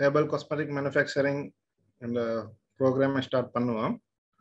ஹேபல் cosmetic manufacturing இந்த ப்ரோக்ராமை start பண்ணுவோம்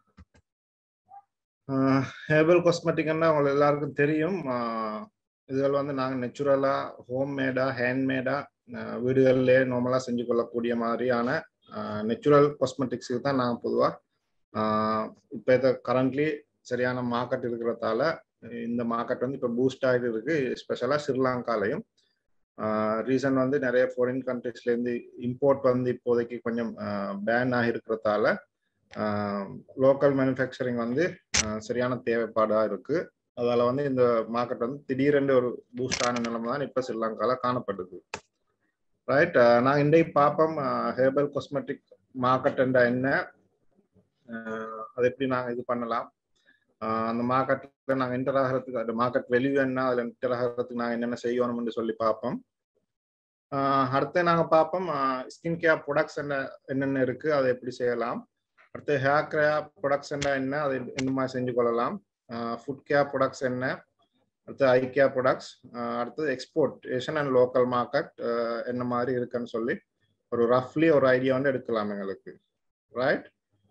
ஹேபல் காஸ்மெட்டிக்னா உங்களுக்கு எல்லாருக்கும் தெரியும் இதுகள் வந்து நாங்கள் நெச்சுரலாக ஹோம் மேடாக ஹேண்ட்மேடாக வீடுகளிலே நார்மலாக செஞ்சு கொள்ளக்கூடிய மாதிரியான நெச்சுரல் காஸ்மெட்டிக்ஸுக்கு தான் நாங்கள் பொதுவாக இப்போ இதை கரண்ட்லி சரியான மார்க்கெட் இருக்கிறதால இந்த மார்க்கெட் வந்து இப்போ பூஸ்ட் ஆகிட்டு இருக்கு ஸ்பெஷலாக ஸ்ரீலங்காலையும் ரீசன் வந்து நிறைய ஃபாரின் கண்ட்ரிஸ்லேருந்து இம்போர்ட் வந்து இப்போதைக்கு கொஞ்சம் பேன் ஆகிருக்கிறதால லோக்கல் மேனுஃபேக்சரிங் வந்து சரியான தேவைப்பாடாக இருக்கு அதால வந்து இந்த மார்க்கெட் வந்து திடீரென்று ஒரு பூஸ்ட் ஆன நிலைமை தான் இப்போ ஸ்ரீலங்கால காணப்படுது ரைட் நான் இன்றைக்கு பார்ப்போம் ஹேர்பல் காஸ்மெட்டிக் மார்க்கெட் என்ன அது எப்படி நாங்கள் இது பண்ணலாம் அந்த மார்க்கெட்டில் நாங்கள் என்டர் ஆகிறதுக்கு அந்த மார்க்கெட் வெளியூ என்ன அதில் என்டர் ஆகிறதுக்கு நாங்கள் என்னென்ன செய்யணும்னு சொல்லி பார்ப்போம் அடுத்து நாங்கள் பார்ப்போம் ஸ்கின் கேர் ப்ராடக்ட்ஸ் என்ன என்னென்ன இருக்குது அதை எப்படி செய்யலாம் அடுத்து ஹேர் கேர் ப்ராடக்ட்ஸ் என்ன என்ன அதை என்ன மாதிரி செஞ்சு கொள்ளலாம் ஃபுட் கேர் ப்ராடக்ட்ஸ் என்ன அடுத்து ஐ கேர் ப்ராடக்ட்ஸ் அடுத்து exportation and local market என்ன மாதிரி இருக்குன்னு சொல்லி ஒரு ரஃப்லி ஒரு ஐடியா வந்து எடுக்கலாம் எங்களுக்கு ரைட்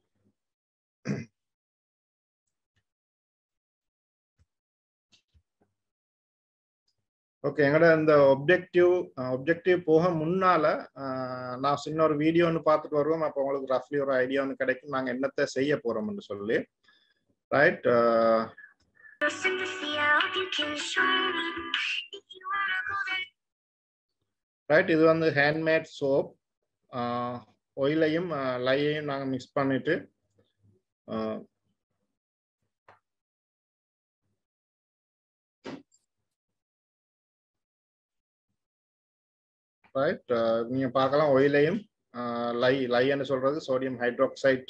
ஓகே எங்களோட இந்த ஒப்ஜெக்டிவ் ஒப்ஜெக்டிவ் போக முன்னால நான் சின்ன ஒரு வீடியோ ஒன்று பார்த்துட்டு வருவோம் அப்போ உங்களுக்கு ரஃப்லி ஒரு ஐடியா ஒன்று கிடைக்கும் நாங்கள் என்னத்தை செய்ய போறோம்னு சொல்லி ரைட் ரைட் இது வந்து ஹேண்ட்மேட் சோப் ஒயிலையும் லையையும் நாங்கள் மிக்ஸ் பண்ணிட்டு ரைட் நீங்க பார்க்கலாம் ஒயிலையும் லை லைன்னு சொல்றது சோடியம் ஹைட்ரோக்சைட்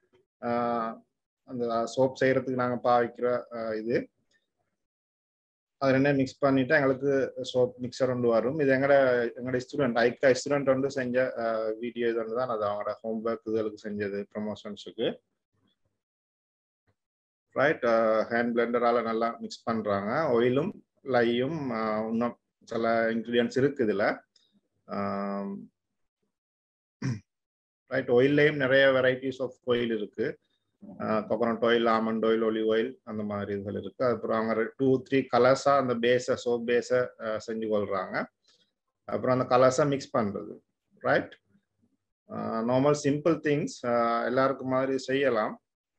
அந்த சோப் செய்யறதுக்கு நாங்கள் பாவிக்கிற இது அது ரெண்டே மிக்ஸ் பண்ணிட்டு எங்களுக்கு சோப் மிக்சர் ஒன்று வரும் இது எங்கட எங்களோட ஸ்டூடெண்ட் ஐக்கா ஸ்டூடெண்ட் வந்து செஞ்ச வீடியோ இது ஒன்று தான் அது அவங்களோட ஹோம்ஒர்க் இதுகளுக்கு செஞ்சது ப்ரமோஷன்ஸுக்கு ரைட் ஹேண்ட் பிளெண்டரால நல்லா மிக்ஸ் பண்றாங்க ஒயிலும் லையும் இன்னும் சில இன்க்ரீடியன்ஸ் இருக்கு இதுல ரைட் ஆயில்லையும் நிறைய வெரைட்டிஸ் ஆஃப் ஆயில் இருக்கு coconut oil almond oil olive oil அந்த மாதிரி இதுகள் இருக்கு அப்புறம் அவங்க டூ த்ரீ கலர்ஸா அந்த பேஸை சோப் பேஸை செஞ்சு கொள்றாங்க அப்புறம் அந்த கலர்ஸை மிக்ஸ் பண்றது ரைட் நார்மல் சிம்பிள் திங்ஸ் எல்லாருக்கும் மாதிரி செய்யலாம்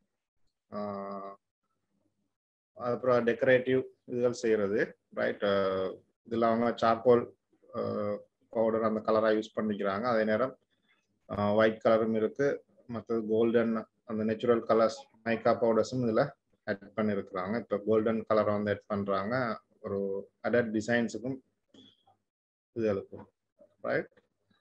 அப்புறம் டெக்கரேட்டிவ் இதுகள் செய்யறது ரைட் இதில் அவங்க சார்கோல் பவுடர் அந்த கலராக யூஸ் பண்ணிக்கிறாங்க அதே நேரம் ஒயிட் கலரும் இருக்கு மற்றது கோல்டன் அந்த நேச்சுரல் கலர்ஸ் மைக்கா பவுடர்ஸும் இதில் ஆட் பண்ணியிருக்கிறாங்க இப்போ கோல்டன் கலரை வந்து ஆட் பண்ணுறாங்க ஒரு அடட் டிசைன்ஸுக்கும் இதுகளுக்கும் ரைட்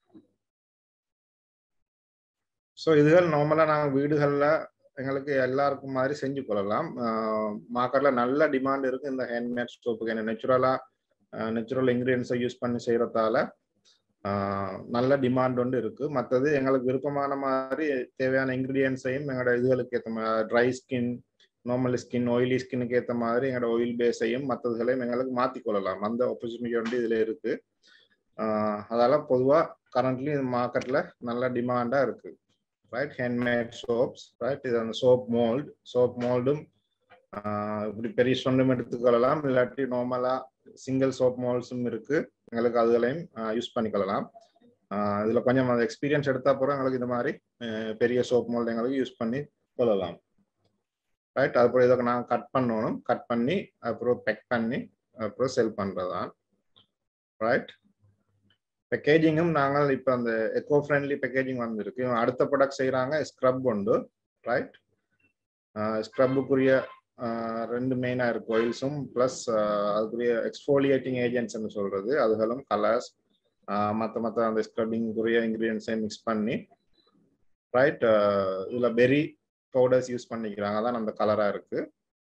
ஸோ இதுகள் நார்மலாக நாங்கள் வீடுகளில் எங்களுக்கு எல்லாருக்கும் மாதிரி செஞ்சு கொள்ளலாம் மார்க்கெட்டில் நல்ல டிமாண்ட் இருக்கு இந்த ஹேண்ட்மேட் ஸ்டோப்புக்கு என்ன நேச்சுரலாக நேச்சுரல் இன்க்ரீடியன்ஸை யூஸ் பண்ணி செய்கிறதால நல்ல டிமாண்ட் ஒன்று இருக்கு மற்றது எங்களுக்கு விருப்பமான மாதிரி தேவையான இன்க்ரீடியன்ஸையும் எங்களோட இதுகளுக்கு ஏற்ற மாதிரி dry skin normal skin oily ஸ்கின்னுக்கு ஏற்ற மாதிரி எங்களோட ஆயில் பேஸையும் மற்றதுகளையும் எங்களுக்கு மாற்றிக்கொள்ளலாம் அந்த ஆப்பர்ச்சுனிட்டி வந்து இதில் இருக்கு அதால பொதுவாக கரண்ட்லி மார்க்கெட்டில் நல்ல டிமாண்டாக இருக்கு ரைட் ஹேண்ட்மேட் சோப்ஸ் ரைட் இது அந்த சோப் மோல்டு சோப் மோல்டும் இப்படி பெரிய சொன்னம் எடுத்துக்கொள்ளலாம் இல்லாட்டி நார்மலாக சிங்கிள் சோப் மோல்ஸும் இருக்கு எங்களுக்கு அதுகளையும் யூஸ் பண்ணிக்கொள்ளலாம் இதில் கொஞ்சம் அந்த எக்ஸ்பீரியன்ஸ் எடுத்த அப்புறம் எங்களுக்கு இந்த மாதிரி பெரிய சோப் மோல்டு எங்களுக்கு யூஸ் பண்ணி கொள்ளலாம் ரைட் அதுக்கப்புறம் இதை நாங்கள் கட் பண்ணணும் கட் பண்ணி அப்புறம் பேக் பண்ணி அப்புறம் செல் பண்ணுறதான் ரைட் பேக்கேஜிங்கும் நாங்கள் இப்போ அந்த எக்கோ ஃப்ரெண்ட்லி பேக்கேஜிங் வந்திருக்கு அடுத்த ப்ராடக்ட் செய்கிறாங்க ஸ்க்ரப் உண்டு ரைட் ஸ்க்ரப்புக்குரிய ரெண்டு மெயினாக இருக்கு ஆயில்ஸும் ப்ளஸ் அதுக்குரிய எக்ஸ்ஃபோலியேட்டிங் ஏஜென்ட்ஸ்னு சொல்றது அதுகளும் கலர்ஸ் மற்ற மற்ற அந்த ஸ்க்ரப்பிங்குரிய இன்க்ரீடியன்ஸை மிக்ஸ் பண்ணி ரைட் இதில் பெரி பவுடர்ஸ் யூஸ் பண்ணிக்கிறாங்க அதான் அந்த கலராக இருக்கு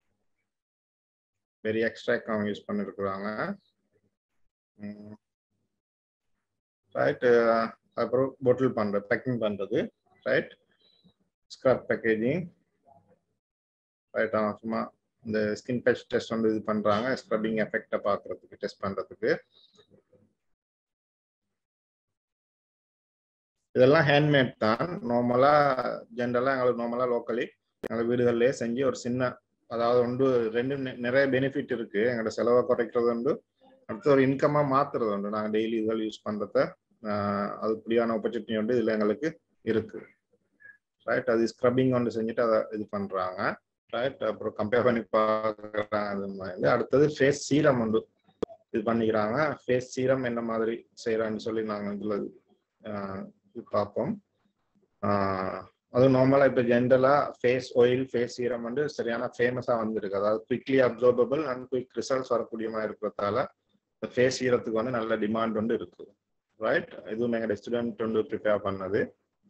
பெரி எக்ஸ்ட்ராக்ட் அவங்க யூஸ் பண்ணிருக்கிறாங்க ரைட் அப்புறம் பொட்டில் பண்ணுறது பேக்கிங் பண்ணுறது ரைட் ஸ்க்ரப் பேக்கேஜிங் ரைட் சும்மா இந்த ஸ்கின் பேட்ச் டெஸ்ட் வந்து இது பண்றாங்க ஸ்க்ரப்பிங் எஃபெக்டை பார்க்கறதுக்கு டெஸ்ட் பண்றதுக்கு இதெல்லாம் ஹேண்ட்மேட் தான் நார்மலா ஜென்ரலா எங்களுக்கு நார்மலா லோக்கலி எங்கள் வீடுகள்லயே செஞ்சு ஒரு சின்ன அதாவது ஒன்று ரெண்டு நி- நிறைய பெனிஃபிட் இருக்கு எங்களோட செலவை குறைக்கிறது உண்டு அடுத்து ஒரு இன்கமா மாத்துறது உண்டு நாங்கள் டெய்லி இதெல்லாம் யூஸ் பண்றத ஆஹ் அது இப்படியான ஆப்பர்ச்சுனிட்டி உண்டு இதுல எங்களுக்கு இருக்கு ரைட் அது ஸ்க்ரப்பிங் ஒன்று செஞ்சுட்டு அதை இது பண்றாங்க ரைட் அப்புறம் கம்பேர் பண்ணி பார்க்குறாங்க அது மாதிரி அடுத்தது ஃபேஸ் சீரம் உண்டு இது பண்ணிக்கிறாங்க ஃபேஸ் சீரம் என்ன மாதிரி செய்யறான்னு சொல்லி நாங்கள் இதுல ஆஹ் இது பார்ப்போம் ஆஹ் அது நார்மலா இப்ப ஜென்ரலா ஃபேஸ் ஆயில் ஃபேஸ் சீரம் வந்து சரியான ஃபேமஸா வந்திருக்கு அதாவது quickly observable and quick results வரக்கூடிய மாதிரி இருக்கிறதால இந்த ஃபேஸ் சீரத்துக்கு வந்து நல்ல டிமாண்ட் வந்து இருக்கு ரைட் இதுவும் எங்க ஸ்டூடெண்ட் வந்து ப்ரிப்பேர் பண்ணது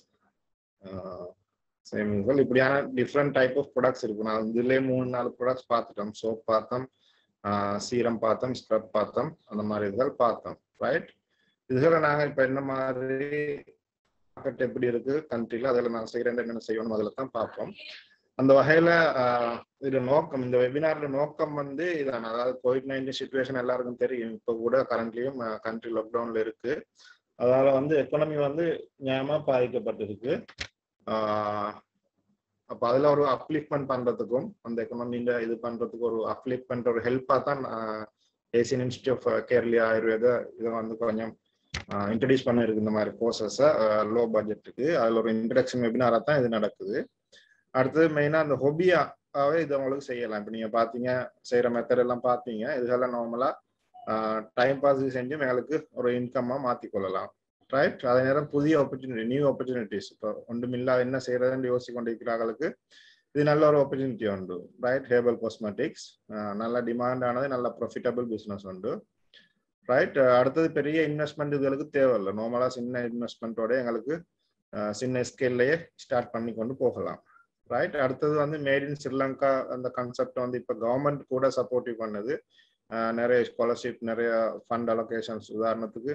சேம் இப்படியான டிஃப்ரெண்ட் டைப் ஆஃப் ப்ராடக்ட்ஸ் இருக்கு நான் இதுலயே மூணு நாலு ப்ராடக்ட்ஸ் பார்த்துட்டோம் சோப் பார்த்தோம் சீரம் பார்த்தோம் ஸ்க்ரப் பார்த்தோம் அந்த மாதிரி இதுகள் பார்த்தோம் ரைட் இதுகளை நாங்க இப்ப என்ன மாதிரி மார்க்கெட் எப்படி இருக்கு கண்ட்ரில அதில் நான் செய்கிறேன் என்னென்ன செய்யணும் அதில் தான் பார்ப்போம் அந்த வகையில ஆஹ், இது நோக்கம் இந்த வெபினார்ல நோக்கம் வந்து இதான் அதாவது கோவிட் நைன்டீன் சுச்சுவேஷன் எல்லாருக்கும் தெரியும் இப்போ கூட கரண்ட்லயும் கண்ட்ரி லாக்டவுன்ல இருக்கு அதால வந்து எக்கனாமி வந்து நியாயமா பாதிக்கப்பட்டிருக்கு ஆஹ், அப்ப அதுல ஒரு அப்லிஃப்ட்மெண்ட் பண்றதுக்கும் அந்த எக்கனாமில இது பண்றதுக்கு ஒரு அப்லிஃப்ட்மெண்ட் ஒரு ஹெல்ப்பா தான் Asian institute of Kerala Ayurveda இதை வந்து கொஞ்சம் இன்ட்ரடியூஸ் பண்ணிருக்கு இந்த மாதிரி கோர்சஸை லோ பட்ஜெட்டுக்கு அதில் ஒரு இன்ட்ரடக்ஷன் வெபினாராக தான் இது நடக்குது அடுத்தது மெயினாக அந்த ஹொபியாவே இது உங்களுக்கு செய்யலாம் இப்போ நீங்கள் பார்த்தீங்க செய்கிற மெத்தட் எல்லாம் பார்த்தீங்க இதெல்லாம் நார்மலாக டைம் பாஸ் செஞ்சு எங்களுக்கு ஒரு இன்கம்மாக மாற்றிக்கொள்ளலாம் ரைட் அதே நேரம் புதிய ஆப்பர்ச்சுனிட்டி நியூ ஆப்பர்ச்சுனிட்டிஸ் இப்போ ஒன்றுமில்லா என்ன செய்யறதுன்னு யோசிச்சு கொண்டிருக்கிறார்களுக்கு இது நல்ல ஒரு ஆப்பர்ச்சுனிட்டி உண்டு ரைட் ஹேபல் காஸ்மெட்டிக்ஸ் நல்ல டிமாண்ட் ஆனது நல்ல ப்ராஃபிட்டபிள் பிஸ்னஸ் உண்டு ரைட் அடுத்தது பெரிய இன்வெஸ்ட்மெண்ட் இதுகளுக்கு தேவையில்லை நார்மலா சின்ன இன்வெஸ்ட்மெண்ட்டோட எங்களுக்கு அஹ், சின்ன ஸ்கேல்லையே ஸ்டார்ட் பண்ணி கொண்டு போகலாம் ரைட் அடுத்தது வந்து மேட் இன் ஸ்ரீலங்கா அந்த கான்செப்ட் வந்து இப்போ கவர்மெண்ட் கூட சப்போர்ட்டிவ் பண்ணுது அஹ், நிறைய ஸ்காலர்ஷிப் நிறைய ஃபண்ட் அலோகேஷன்ஸ் உதாரணத்துக்கு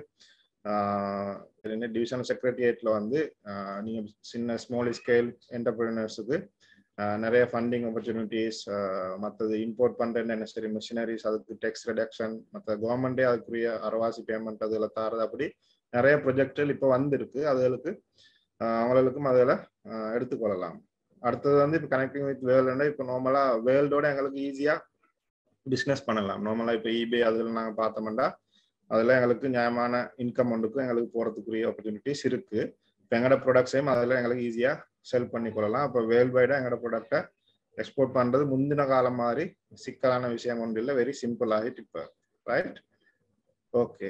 டிவிஷனல் செக்ரட்டரியேட்ல வந்து அஹ், நீங்க சின்ன ஸ்மால் ஸ்கேல் என்டர்பிரினர்ஸுக்கு நிறைய ஃபண்டிங் ஆப்பர்ச்சுனிட்டிஸ் மற்றது இம்போர்ட் பண்ற நெசசரி மிஷினரிஸ் அதுக்கு டெக்ஸ் ரிடக்ஷன் மற்ற கவர்மெண்டே அதுக்குரிய அரவாசி பேமெண்ட் அதில் தாரது அப்படி நிறைய ப்ரொஜெக்டில் இப்போ வந்திருக்கு அதுகளுக்கு அஹ், அவங்களுக்கும் அதில் எடுத்துக்கொள்ளலாம் அடுத்தது வந்து இப்போ கனெக்டிங் வித் வேர்ல்டுனா இப்போ நார்மலாக வேர்ல்டோட எங்களுக்கு ஈஸியாக பிஸ்னஸ் பண்ணலாம் நார்மலாக இப்போ இபே அதில் நாங்கள் பார்த்தோம்னா அதில் எங்களுக்கு நியாயமான இன்கம் ஒன்றுக்கும் எங்களுக்கு போகிறதுக்குரிய ஆப்பர்ச்சுனிட்டிஸ் இருக்கு இப்போ எங்களோட ப்ராடக்ட்ஸையும் அதில் எங்களுக்கு ஈஸியாக செல் பண்ணி கொள்ளலாம் அப்போ வேர்ல்டு வைடாக எங்களோட ப்ராடக்டை எக்ஸ்போர்ட் பண்ணுறது முந்தின காலம் மாதிரி சிக்கலான விஷயம் ஒன்றும் இல்லை வெரி சிம்பிள் ஆகிட்டு இப்போ ரைட் ஓகே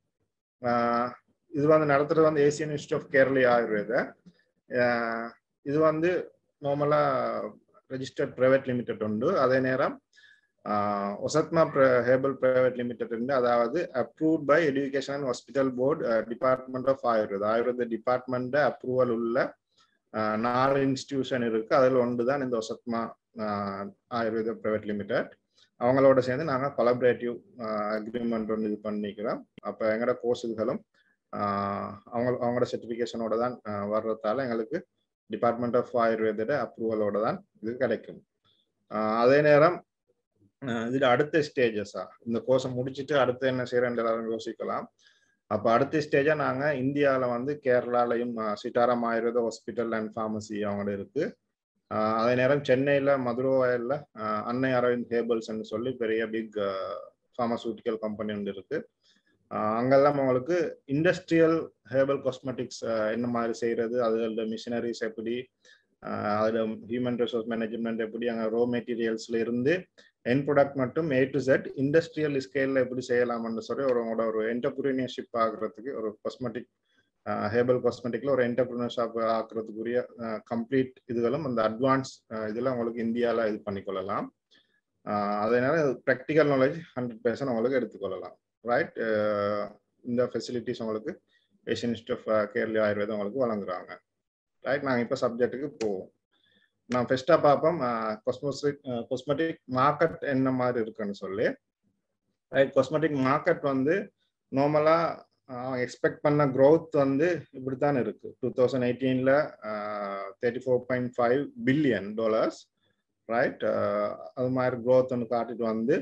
இது வந்து நடத்துறது வந்து Asian institute of Kerala Ayurveda ஆஹ் இது வந்து நார்மலாக ரெஜிஸ்டர்ட் பிரைவேட் லிமிடெட் உண்டு அதே நேரம் ஒசத்மா ஹேபல் பிரைவேட் லிமிடெட் இருந்து அதாவது approved by education and hospital board department of Ayurveda Ayurveda department approval உள்ள ஆஹ் நாலு இன்ஸ்டிடியூஷன் இருக்கு அதில் ஒன்று தான் இந்த ஒசத்மா ஆஹ் ஆயுர்வேத பிரைவேட் லிமிடெட் அவங்களோட சேர்ந்து நாங்கள் கொலபரேட்டிவ் அக்ரிமெண்ட் ஒன்று இது பண்ணிக்கிறோம் அப்போ எங்களோட கோர்ஸுகளும் அவங்க அவங்களோட சர்டிஃபிகேஷனோட தான் ஆஹ் வர்றதால எங்களுக்கு டிபார்ட்மெண்ட் ஆஃப் ஆயுர்வேதோட அப்ரூவலோட தான் இது கிடைக்கும் ஆஹ் அதே நேரம் ஆஹ் இதுல அடுத்த ஸ்டேஜஸா இந்த கோர்ஸை முடிச்சுட்டு அடுத்து என்ன செய்யறேன் எல்லாரும் யோசிக்கலாம் அப்போ அடுத்த ஸ்டேஜா நாங்க இந்தியாவில வந்து கேரளாலையும் Sitaram Ayurveda hospital and pharmacy அவங்களோட இருக்கு ஆஹ் அதே நேரம் சென்னையில மதுரவாயில அன்னை அரவிந்த் ஹேபல்ஸ்ன்னு சொல்லி பெரிய பிக் ஃபார்மசூட்டிக்கல் கம்பெனி ஒன்று இருக்கு ஆஹ் அங்கெல்லாம் அவங்களுக்கு இண்டஸ்ட்ரியல் ஹேர்பல் காஸ்மெட்டிக்ஸ் என்ன மாதிரி செய்யறது அதோட மிஷினரிஸ் எப்படி ஆஹ் அதுல ஹியூமன் ரிசோர்ஸ் மேனேஜ்மெண்ட் எப்படி அங்கே ரோ மெட்டீரியல்ஸ்ல இருந்து என் ப்ராடக்ட் மட்டும் ஏ டு செட் இண்டஸ்ட்ரியல் ஸ்கேல்ல எப்படி செய்யலாம்னு சொல்லி ஒரு உங்களோட ஒரு என்டர்பிரினியர்ஷிப் ஆகுறதுக்கு ஒரு காஸ்மெட்டிக் ஹேர்பல் காஸ்மெட்டிக்ல ஒரு என்டர்பிரினர்ஷிப் ஆக்குறதுக்குரிய கம்ப்ளீட் இதுகளும் அந்த அட்வான்ஸ் இதெல்லாம் உங்களுக்கு இந்தியாவில் இது பண்ணிக்கொள்ளலாம் அதனால ப்ராக்டிக்கல் நாலேஜ் ஹண்ட்ரட் பெர்சன்ட் உங்களுக்கு எடுத்துக்கொள்ளலாம் ரைட் இந்த ஃபெசிலிட்டிஸ் உங்களுக்கு ஏஷியன் இன்ஸ்டியூட் ஆஃப் கேரளா ஆயுர்வேதம் உங்களுக்கு வழங்குறாங்க ரைட் நாங்கள் இப்போ சப்ஜெக்ட்டுக்கு போவோம் நான் ஃபர்ஸ்ட்டாக பார்ப்போம் காஸ்மெட்டிக் காஸ்மெட்டிக் மார்க்கெட் என்ன மாதிரி இருக்குன்னு சொல்லி ரைட் காஸ்மெட்டிக் மார்க்கெட் வந்து நார்மலாக எக்ஸ்பெக்ட் பண்ண க்ரோத் வந்து இப்படி தான் இருக்கு டூ தௌசண்ட் எயிட்டீனில் thirty four point five billion dollars right அது மாதிரி க்ரோத் ஒன்று காட்டிட்டு வந்து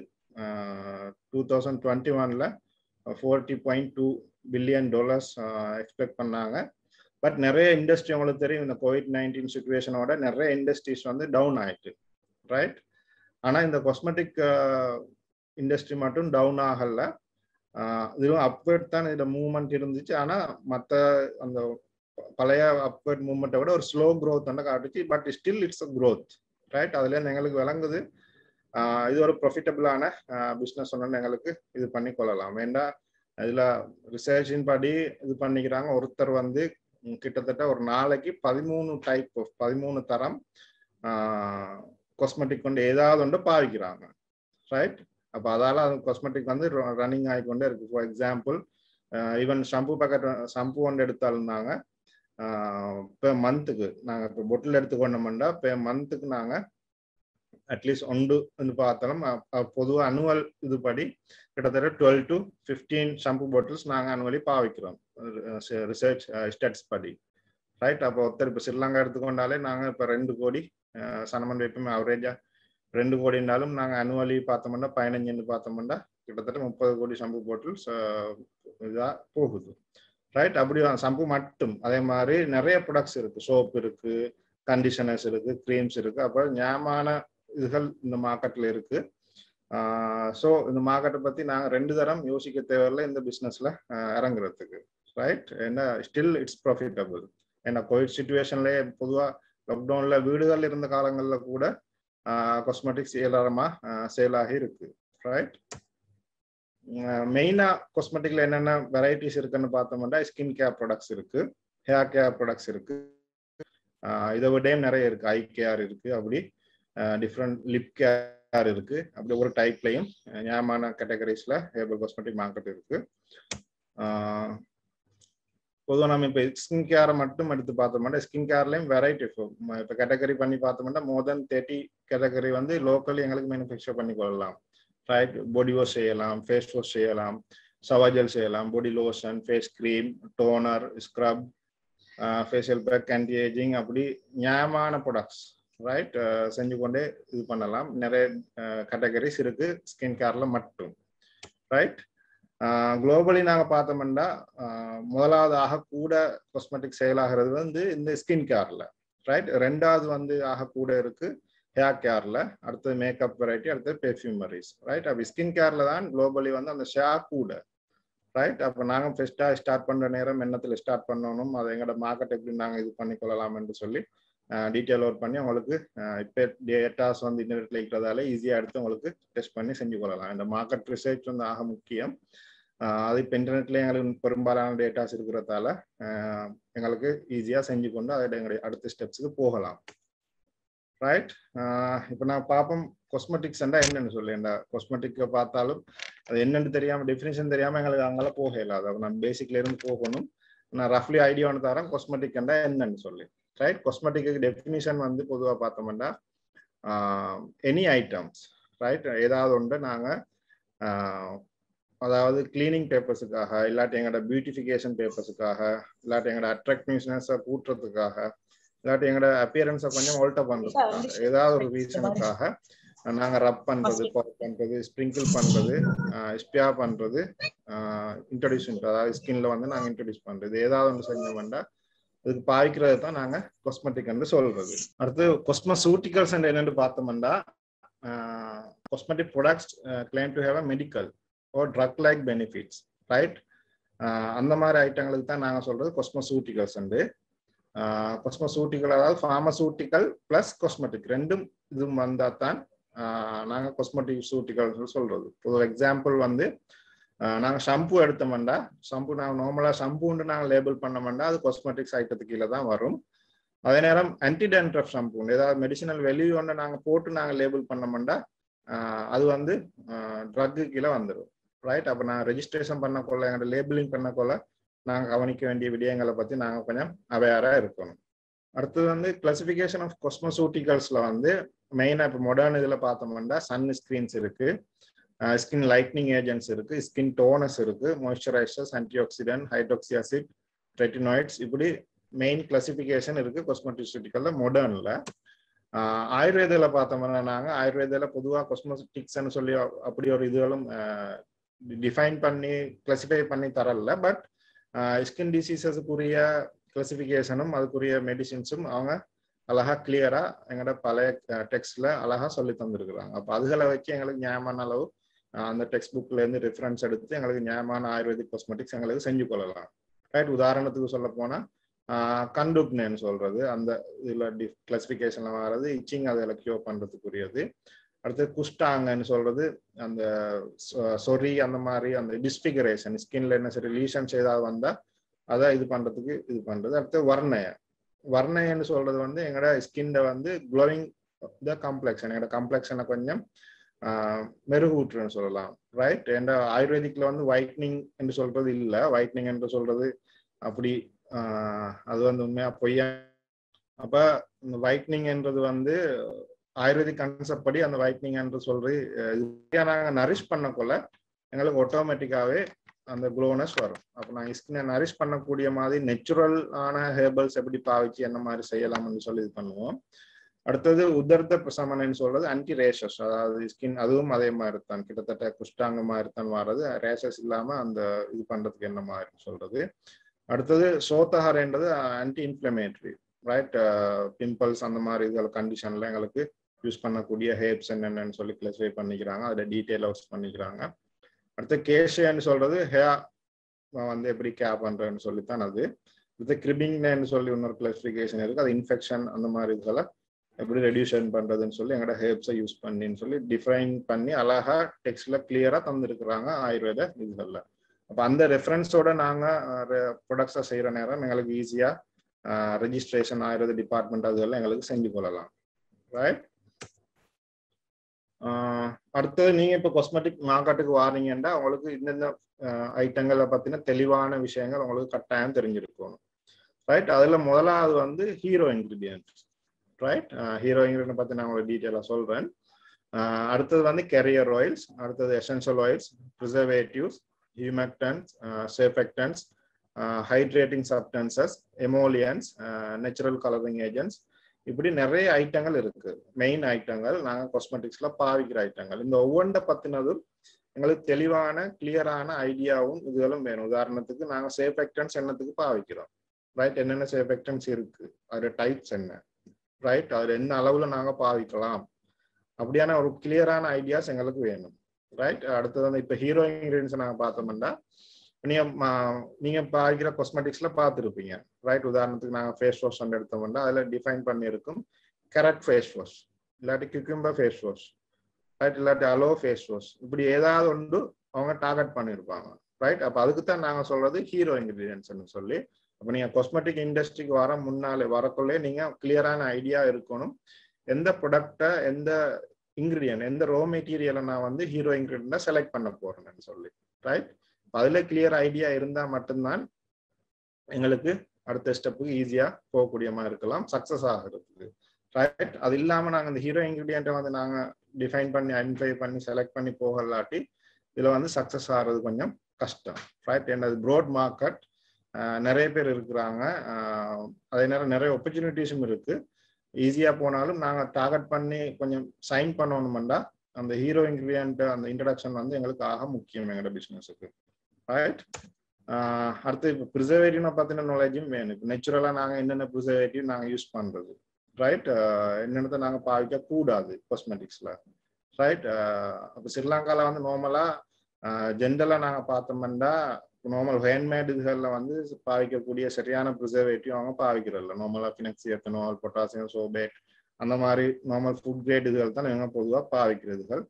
டூ தௌசண்ட் டுவெண்ட்டி ஒனில் forty point two billion dollars expect பண்ணாங்க பட் நிறைய இண்டஸ்ட்ரி உங்களுக்கு தெரியும் இந்த கோவிட் நைன்டீன் சுச்சுவேஷனோட நிறைய இண்டஸ்ட்ரீஸ் வந்து டவுன் ஆயிட்டு ரைட் ஆனா இந்த காஸ்மெட்டிக் இண்டஸ்ட்ரி மட்டும் டவுன் ஆகல இதுவும் அப்வேர்ட் தான் இதுல மூவ்மெண்ட் இருந்துச்சு ஆனா மற்ற அந்த பழைய அப்வேர்ட் மூவ்மெண்ட்டை விட ஒரு ஸ்லோ க்ரோத் வந்து காட்டுச்சு but still it's a growth right அதுல இருந்து எங்களுக்கு விளங்குது இது ஒரு ப்ரொஃபிட்டபிளான பிஸ்னஸ் ஒன்று எங்களுக்கு இது பண்ணி கொள்ளலாம் வேண்டாம் இதுல ரிசர்ச்சின் படி இது பண்ணிக்கிறாங்க ஒருத்தர் வந்து கிட்டத்தட்ட ஒரு நாளைக்கு பதிமூணு டைப் ஆஃப் பதிமூணு தரம் காஸ்மெட்டிக் கொண்டு ஏதாவது ஒன்று பாவிக்கிறாங்க ரைட் அப்போ அதால அது காஸ்மெட்டிக் வந்து ரன்னிங் ஆகிக்கொண்டே இருக்கு for example even shampoo packet shampoo ஒன்று எடுத்தாலும்னாங்க இப்போ மந்த்துக்கு நாங்கள் இப்போ பொட்டில் எடுத்துக்கொண்டோம்னா இப்போ மந்த்துக்கு நாங்கள் அட்லீஸ்ட் ஒன்று வந்து பார்த்தாலும் பொதுவாக அனுவல் இதுபடி கிட்டத்தட்ட twelve to fifteen shampoo bottles நாங்கள் அனுவலி பாவிக்கிறோம் ரிசர்ச் ஸ்டட்ஸ் படி ரைட் அப்போ ஒருத்தர் இப்போ ஸ்ரீலங்கா எடுத்துக்கொண்டாலே நாங்கள் இப்போ ரெண்டு கோடி சனமன் வைப்போமே அவரேஜா ரெண்டு கோடினாலும் நாங்கள் அனுவலி பார்த்தோம்னா பதினஞ்சுன்னு பார்த்தோம்னா கிட்டத்தட்ட முப்பது கோடி ஷாம்பு பாட்டில்ஸ் இதாக போகுது ரைட் அப்படி ஷாம்பு மட்டும் அதே மாதிரி நிறைய ப்ராடக்ட்ஸ் இருக்கு சோப் இருக்கு கண்டிஷனர்ஸ் இருக்கு க்ரீம்ஸ் இருக்கு அப்போ ஞாபகமான இதுகள் இந்த மார்க்கெட்ல இருக்கு ஸோ இந்த மார்க்கெட்டை பத்தி நாங்கள் ரெண்டு தரம் யோசிக்க தேவையில்லை இந்த பிஸ்னஸ்ல இறங்குறதுக்கு ரைட் ஏன்னா ஸ்டில் இட்ஸ் ப்ராஃபிட்டபிள் ஏன்னா கோவிட் சுச்சுவேஷன்லேயே பொதுவாக லாக்டவுன்ல வீடுகள் இருந்த காலங்களில் கூட காஸ்மெட்டிக்ஸ் ஏலாரமா சேலாகி இருக்கு ரைட் மெயினா காஸ்மெட்டிக்ல என்னென்ன வெரைட்டிஸ் இருக்குன்னு பார்த்தோம்னா ஸ்கின் கேர் ப்ராடக்ட்ஸ் இருக்கு ஹேர் கேர் ப்ராடக்ட்ஸ் இருக்கு இதை விடையும் நிறைய இருக்கு ஐ கேர் இருக்கு அப்படி டிஃப்ரெண்ட் லிப் கேர் இருக்கு அப்படி ஒரு டைப்லையும் ஞாபகமான கேட்டகரிஸ்ல ஹேர்பல் காஸ்மெட்டிக் மார்க்கெட் இருக்கு பொதுவாக நம்ம இப்போ ஸ்கின் கேரை மட்டும் எடுத்து பார்த்தோம்னா ஸ்கின் கேர்லையும் வெரைட்டி இப்போ கேட்டகரி பண்ணி பார்த்தோம்னா மோர் தென் தேர்ட்டி கேட்டகரி வந்து லோக்கலி எங்களுக்கு மேனுஃபேக்சர் பண்ணி கொள்ளலாம் ரைட் பாடி வாஷ் செய்யலாம் ஃபேஸ் வாஷ் செய்யலாம் சவாஜல் செய்யலாம் body lotion face cream toner scrub facial pack anti ageing அப்படி நியாயமான ப்ராடக்ட்ஸ் ரைட் செஞ்சு கொண்டே இது பண்ணலாம் நிறைய கேட்டகரிஸ் இருக்கு ஸ்கின் கேர்ல மட்டும் ரைட் குளோபலி நாங்கள் பார்த்தோம்னா முதலாவதாக கூட காஸ்மெட்டிக் செயலாகிறது வந்து இந்த ஸ்கின் கேர்ல ரைட் ரெண்டாவது வந்து ஆக கூட இருக்கு ஹேர் கேர்ல அடுத்தது மேக்கப் வெரைட்டி அடுத்தது பெர்ஃப்யூமரிஸ் ரைட் அப்படி ஸ்கின் கேர்ல தான் குளோபலி வந்து அந்த ஷேர் கூட ரைட் அப்போ நாங்கள் ஃபஸ்ட்டாக ஸ்டார்ட் பண்ணுற நேரம் என்னத்தில் ஸ்டார்ட் பண்ணணும் அதை எங்களோட மார்க்கெட் எப்படி நாங்கள் இது பண்ணிக்கொள்ளலாம் என்று சொல்லி டீட்டெயில் ஒர்க் பண்ணி உங்களுக்கு இப்போ டேட்டாஸ் வந்து இன்டர்நெட்டில் இருக்கிறதால ஈஸியாக எடுத்து உங்களுக்கு டெஸ்ட் பண்ணி செஞ்சு கொள்ளலாம் இந்த மார்க்கெட் ரிசர்ச் வந்து ஆக முக்கியம் அது இப்போ இன்டர்நெட்ல எங்களுக்கு பெரும்பாலான டேட்டாஸ் இருக்கிறதால எங்களுக்கு ஈஸியாக செஞ்சு கொண்டு அதை எங்களுடைய அடுத்த ஸ்டெப்ஸுக்கு போகலாம் ரைட் இப்போ நான் பார்ப்போம் கொஸ்மெட்டிக்ஸ் என்னன்னு சொல்லி இந்த கொஸ்மெட்டிக்கை பார்த்தாலும் அது என்னன்னு தெரியாம டெஃபினேஷன் தெரியாம எங்களுக்கு அங்கெல்லாம் போக இல்லாது அப்போ நான் பேசிக்ல இருந்து போகணும் நான் ரஃப்லி ஐடியா ஒன்று தரேன் கொஸ்மெட்டிக் என்னன்னு சொல்லி ரைட் கொஸ்மெட்டிக்கு டெஃபினிஷன் வந்து பொதுவாக பார்த்தோம்னா எனி ஐட்டம்ஸ் ரைட் ஏதாவது ஒன்று நாங்கள் அதாவது கிளீனிங் பேப்பர்ஸுக்காக இல்லாட்டி எங்களோட பியூட்டிஃபிகேஷன் பேப்பர்ஸுக்காக இல்லாட்டி எங்களோட அட்ராக்டிவ்னஸை கூட்டுறதுக்காக இல்லாட்டி எங்களோட அப்பியரன்ஸை கொஞ்சம் ஆல்டர் பண்றதுக்காக ஏதாவது ஒரு ரீசனுக்காக நாங்க ரப் பண்றது பவர் பண்றது ஸ்ப்ரிங்கிள் பண்றது ஸ்பியா பண்றது இன்ட்ரடியூஸ் அதாவது ஸ்கின்ல வந்து நாங்க இன்ட்ரடியூஸ் பண்றது ஏதாவது ஒன்று செஞ்சோம்னா இதுக்கு பாவிக்கிறது தான் நாங்க கொஸ்மெட்டிக் என்று சொல்றது அடுத்து கொஸ்மசூட்டிகல்ஸ் என்னன்னு பார்த்தோம்னா cosmetic products claim to have a medical or drug like benefits right அந்த மாதிரி ஐட்டங்களுக்கு தான் நாங்கள் சொல்றது கொஸ்மசூட்டிகல்ஸ் வந்து கொஸ்மசூட்டிக்கல் அதாவது ஃபார்மசூட்டிக்கல் பிளஸ் கொஸ்மெட்டிக் ரெண்டும் இது வந்தால் தான் நாங்கள் கொஸ்மெட்டிக் சூட்டிக்கல் சொல்றது ஒரு எக்ஸாம்பிள் வந்து நாங்கள் ஷாம்பு எடுத்தோம்னா ஷாம்பு நாங்கள் நார்மலாக ஷாம்புன்னு நாங்கள் லேபிள் பண்ணோம்னா அது காஸ்மெட்டிக்ஸ் ஐட்டத்துக்கு கீழே தான் வரும் அதே நேரம் ஆன்டிடென்ட்ரஃப் ஷாம்பு ஏதாவது மெடிசினல் வெளியே ஒன்று நாங்கள் போட்டு நாங்கள் லேபிள் பண்ணோம்னா அது வந்து ட்ரக்கு கீழே வந்துடும் ரைட் அப்போ நான் ரெஜிஸ்ட்ரேஷன் பண்ணக்கொள்ள எங்களோட லேபிளிங் பண்ணக்கொள்ள நாங்கள் கவனிக்க வேண்டிய விடயங்களை பற்றி நாங்கள் கொஞ்சம் அவேராக இருக்கணும் அடுத்தது வந்து கிளாசிஃபிகேஷன் ஆஃப் கொஸ்மோசூட்டிகல்ஸில் வந்து மெயினாக இப்போ மாடர்ன் இதில் பார்த்தோம்னா சன் ஸ்க்ரீன்ஸ் இருக்கு ஸ்கின் லைட்னிங் ஏஜென்ட்ஸ் இருக்கு ஸ்கின் டோனஸ் இருக்கு மாய்ஸ்சரைசர்ஸ் ஆன்டிஆக்சிடென்ட் ஹைட்ரோக்சியாசிட் ரெட்டினாய்ட்ஸ் இப்படி மெயின் கிளாசிஃபிகேஷன் இருக்கு கொஸ்மெட்டிசிட்டிக்கல்ல மாடர்னில் ஆயுர்வேதில் பார்த்தோம்னா நாங்கள் ஆயுர்வேதில் பொதுவாக கொஸ்மெட்டிக்ஸ்ன்னு சொல்லி அப்படி ஒரு இதுகளும் டிஃபைன் பண்ணி கிளாசிஃபை பண்ணி தரல பட் ஸ்கின் டிசீசஸுக்குரிய கிளாசிஃபிகேஷனும் அதுக்குரிய மெடிசின்ஸும் அவங்க அழகா கிளியரா எங்களோட பழைய டெக்ஸ்ட்ல அழகா சொல்லி தந்திருக்கிறாங்க அப்போ அதுகளை வச்சு எங்களுக்கு நியாயமான அளவு அந்த டெக்ஸ்ட் புக்ல இருந்து ரெஃபரன்ஸ் எடுத்து எங்களுக்கு நியாயமான ஆயுர்வேதிக் காஸ்மெட்டிக்ஸ் எங்களுக்கு செஞ்சு கொள்ளலாம் ரைட் உதாரணத்துக்கு சொல்ல போனா கண்டுக்னேன்னு சொல்றது அந்த இதுல கிளாசிபிகேஷன்ல வர்றது இச்சிங் அதை கியூர் பண்றதுக்குரியது அடுத்து குஷ்டாங்கன்னு சொல்றது அந்த சொறி அந்த மாதிரி அந்த டிஸ்பிகரேஷன் ஸ்கின்ல என்ன சரி லீஷன்ஸ் ஏதாவது வந்தா அதை இது பண்றதுக்கு இது பண்றது அடுத்து வர்ணய வர்ணயன்னு சொல்றது வந்து எங்களோட ஸ்கின்ல வந்து க்ளோவிங் த காம்ப்ளெக்ஷன் எங்களோட காம்ப்ளெக்ஷனை கொஞ்சம் மெருகூற்றுன்னு சொல்லலாம் ரைட் என்ற ஆயுர்வேதிக்ல வந்து ஒயிட்னிங் என்று சொல்றது இல்லை ஒயிட்னிங் என்று சொல்றது அப்படி அது வந்து உண்மையா பொய்யா அப்ப இந்த ஒயிட்னிங் என்றது வந்து ஆயுர்வேதிக் கான்செப்ட் படி அந்த ஒயிட்னிங் என்று சொல்றது நாங்க நரிஷ் பண்ணக்குள்ள எங்களுக்கு ஆட்டோமேட்டிக்காவே அந்த க்ளோனஸ் வரும் அப்போ நாங்கள் ஸ்கினை நரிஷ் பண்ணக்கூடிய மாதிரி நெச்சுரல் ஆன ஹேர்பல்ஸ் எப்படி பாவிச்சு என்ன மாதிரி செய்யலாம்னு சொல்லி இது பண்ணுவோம் அடுத்தது உதர்த்த பிரசமனன்னு சொல்றது ஆன்டி ரேஷஸ் அதாவது ஸ்கின் அதுவும் அதே மாதிரி தான் கிட்டத்தட்ட குஷ்டாங்க மாதிரி தான் வர்றது ரேஷஸ் இல்லாம அந்த இது பண்றதுக்கு என்ன மாதிரி சொல்றது அடுத்தது சோத்தஹரன்றது ஆன்டி இன்ஃபிளமேட்டரி ரைட் பிம்பிள்ஸ் அந்த மாதிரி இதுல கண்டிஷன்ல எங்களுக்கு யூஸ் பண்ணக்கூடிய ஹேப்ஸ் என்னென்னு சொல்லி கிளாஸிஃபை பண்ணிக்கிறாங்க அதில் டீட்டெயில் ஹவுஸ் பண்ணிக்கிறாங்க அடுத்து கேஷியான்னு சொல்றது ஹேர் வந்து எப்படி கே பண்றேன்னு சொல்லித்தான் அது அடுத்து கிரிபிங்னு சொல்லி இன்னொரு கிளாசிஃபிகேஷன் இருக்கு அது இன்ஃபெக்ஷன் அந்த மாதிரி இதுகளை எப்படி ரெடியூஷன் பண்றதுன்னு சொல்லி எங்களோட ஹேப்ஸை யூஸ் பண்ணின்னு சொல்லி டிஃபைன் பண்ணி அழகா டெக்ஸ்ட்ல கிளியரா தந்திருக்கிறாங்க ஆயுர்வேத இதுகள்ல அப்போ அந்த ரெஃபரன்ஸோட நாங்க ப்ரொடக்ட்ஸை செய்யற நேரம் எங்களுக்கு ஈஸியா ரெஜிஸ்ட்ரேஷன் ஆயுர்வேத டிபார்ட்மெண்ட் அதுகள்லாம் எங்களுக்கு செஞ்சு கொள்ளலாம் ரைட் அடுத்தது நீங்க இப்ப காஸ்மெட்டிக் மார்க்கெட்டுக்கு வாரீங்கன்னா உங்களுக்கு இந்தந்த ஐட்டங்களை பத்தின தெளிவான விஷயங்கள் உங்களுக்கு கட்டாயம் தெரிஞ்சிருக்கணும் ரைட் அதுல முதலாவது வந்து hero ingredient right hero ingredient பத்தி நான் உங்களுக்கு டீட்டெயிலா சொல்றேன் அடுத்தது வந்து கெரியர் ஆயில்ஸ் அடுத்தது essential oils preservatives humectants surfactants hydrating substances emollients natural colouring agents இப்படி நிறைய ஐட்டங்கள் இருக்கு மெயின் ஐட்டங்கள் நாங்க காஸ்மெட்டிக்ஸ்ல பாவிக்கிற ஐட்டங்கள் இந்த ஒவ்வொன்றை பத்தினதும் எங்களுக்கு தெளிவான கிளியரான ஐடியாவும் இதுகளும் வேணும் உதாரணத்துக்கு நாங்க சேஃபெக்டன்ஸ் என்னத்துக்கு பாவிக்கிறோம் ரைட் என்னென்ன சேஃபெக்டன்ஸ் இருக்கு அதோட டைப்ஸ் என்ன ரைட் அதுல என்ன அளவுல நாங்க பாவிக்கலாம் அப்படியான ஒரு கிளியரான ஐடியாஸ் எங்களுக்கு வேணும் ரைட் அடுத்தது வந்து இப்ப ஹீரோ இன்கிரீடியன்ஸ் நாங்க பார்த்தோம்னா நீங்க நீங்க பாவிக்கிற காஸ்மெட்டிக்ஸ்ல பார்த்துருப்பீங்க ரைட் உதாரணத்துக்கு நாங்க ஃபேஸ் வாஷ் வந்து எடுத்தோம்னா அதுல டிஃபைன் பண்ணியிருக்கும் கரெக்ட் ஃபேஸ் வாஷ் இல்லாட்டி கியூக்கும்பர் ஃபேஸ் வாஷ் ரைட் இல்லாட்டி அலோ ஃபேஸ் வாஷ் இப்படி ஏதாவது ஒன்று அவங்க டார்கெட் பண்ணியிருப்பாங்க ரைட் அப்போ அதுக்கு தான் நாங்கள் சொல்றது ஹீரோ இன்கிரீடியன்ஸ்னு சொல்லி அப்போ நீங்கள் காஸ்மெட்டிக் இண்டஸ்ட்ரிக்கு வர முன்னாலே வரக்குள்ளே நீங்கள் கிளியரான ஐடியா இருக்கணும் எந்த ப்ரொடக்டை எந்த இன்கிரீடியன்ட் எந்த ரோ மெட்டீரியலை நான் வந்து ஹீரோ இன்கிரீடியன்ட்டை செலக்ட் பண்ண போறேன்னு சொல்லி ரைட் அதுல கிளியர் ஐடியா இருந்தா மட்டும்தான் எங்களுக்கு அடுத்த ஸ்டெப்புக்கு ஈஸியா போகக்கூடிய மாதிரி இருக்கலாம் சக்சஸ் ஆகிறதுக்கு ரைட் அது இல்லாம நாங்க இந்த ஹீரோ இன்கிரீடியண்ட்டை வந்து நாங்க டிஃபைன் பண்ணி ஐடென்டிஃபை பண்ணி செலக்ட் பண்ணி போகலாட்டி இதுல வந்து சக்சஸ் ஆகிறது கொஞ்சம் கஷ்டம் ரைட் என்னது ப்ரோட் மார்க்கெட் நிறைய பேர் இருக்கிறாங்க அதே நேரம் நிறைய ஆப்பர்ச்சுனிட்டிஸும் இருக்கு ஈஸியா போனாலும் நாங்க டார்கெட் பண்ணி கொஞ்சம் சைன் பண்ணணும்டா அந்த ஹீரோ இன்கிரீடியன்ட் அந்த இன்ட்ரடக்ஷன் வந்து எங்களுக்கு ஆக முக்கியம் எங்களோட பிசினஸுக்கு ரைட் அடுத்து இப்போ ப்ரிசர்வேட்டிவ்னா பத்தின நாலேஜும் வேணும் இப்போ நேச்சுரலா நாங்க என்னென்ன ப்ரிசர்வேட்டிவ் நாங்க யூஸ் பண்றது ரைட் என்னென்னத்தை நாங்க பாவிக்க கூடாது காஸ்மெட்டிக்ஸ்ல ரைட் அப்போ ஸ்ரீலங்கால வந்து நார்மலா ஜென்ரலா நாங்க பார்த்தோம்னா நார்மல் ஹேண்ட்மேட் இதுகளில் வந்து பாவிக்கக்கூடிய சரியான ப்ரிசர்வேட்டிவ் அவங்க பாவிக்கிறதில்ல நார்மலா ஃபினக்ஸ் எத்தனால் பொட்டாசியம் சோபேட் அந்த மாதிரி நார்மல் ஃபுட் கிரேட் இதுகள் தான் இவங்க பொதுவாக பாவிக்கிறதுகள்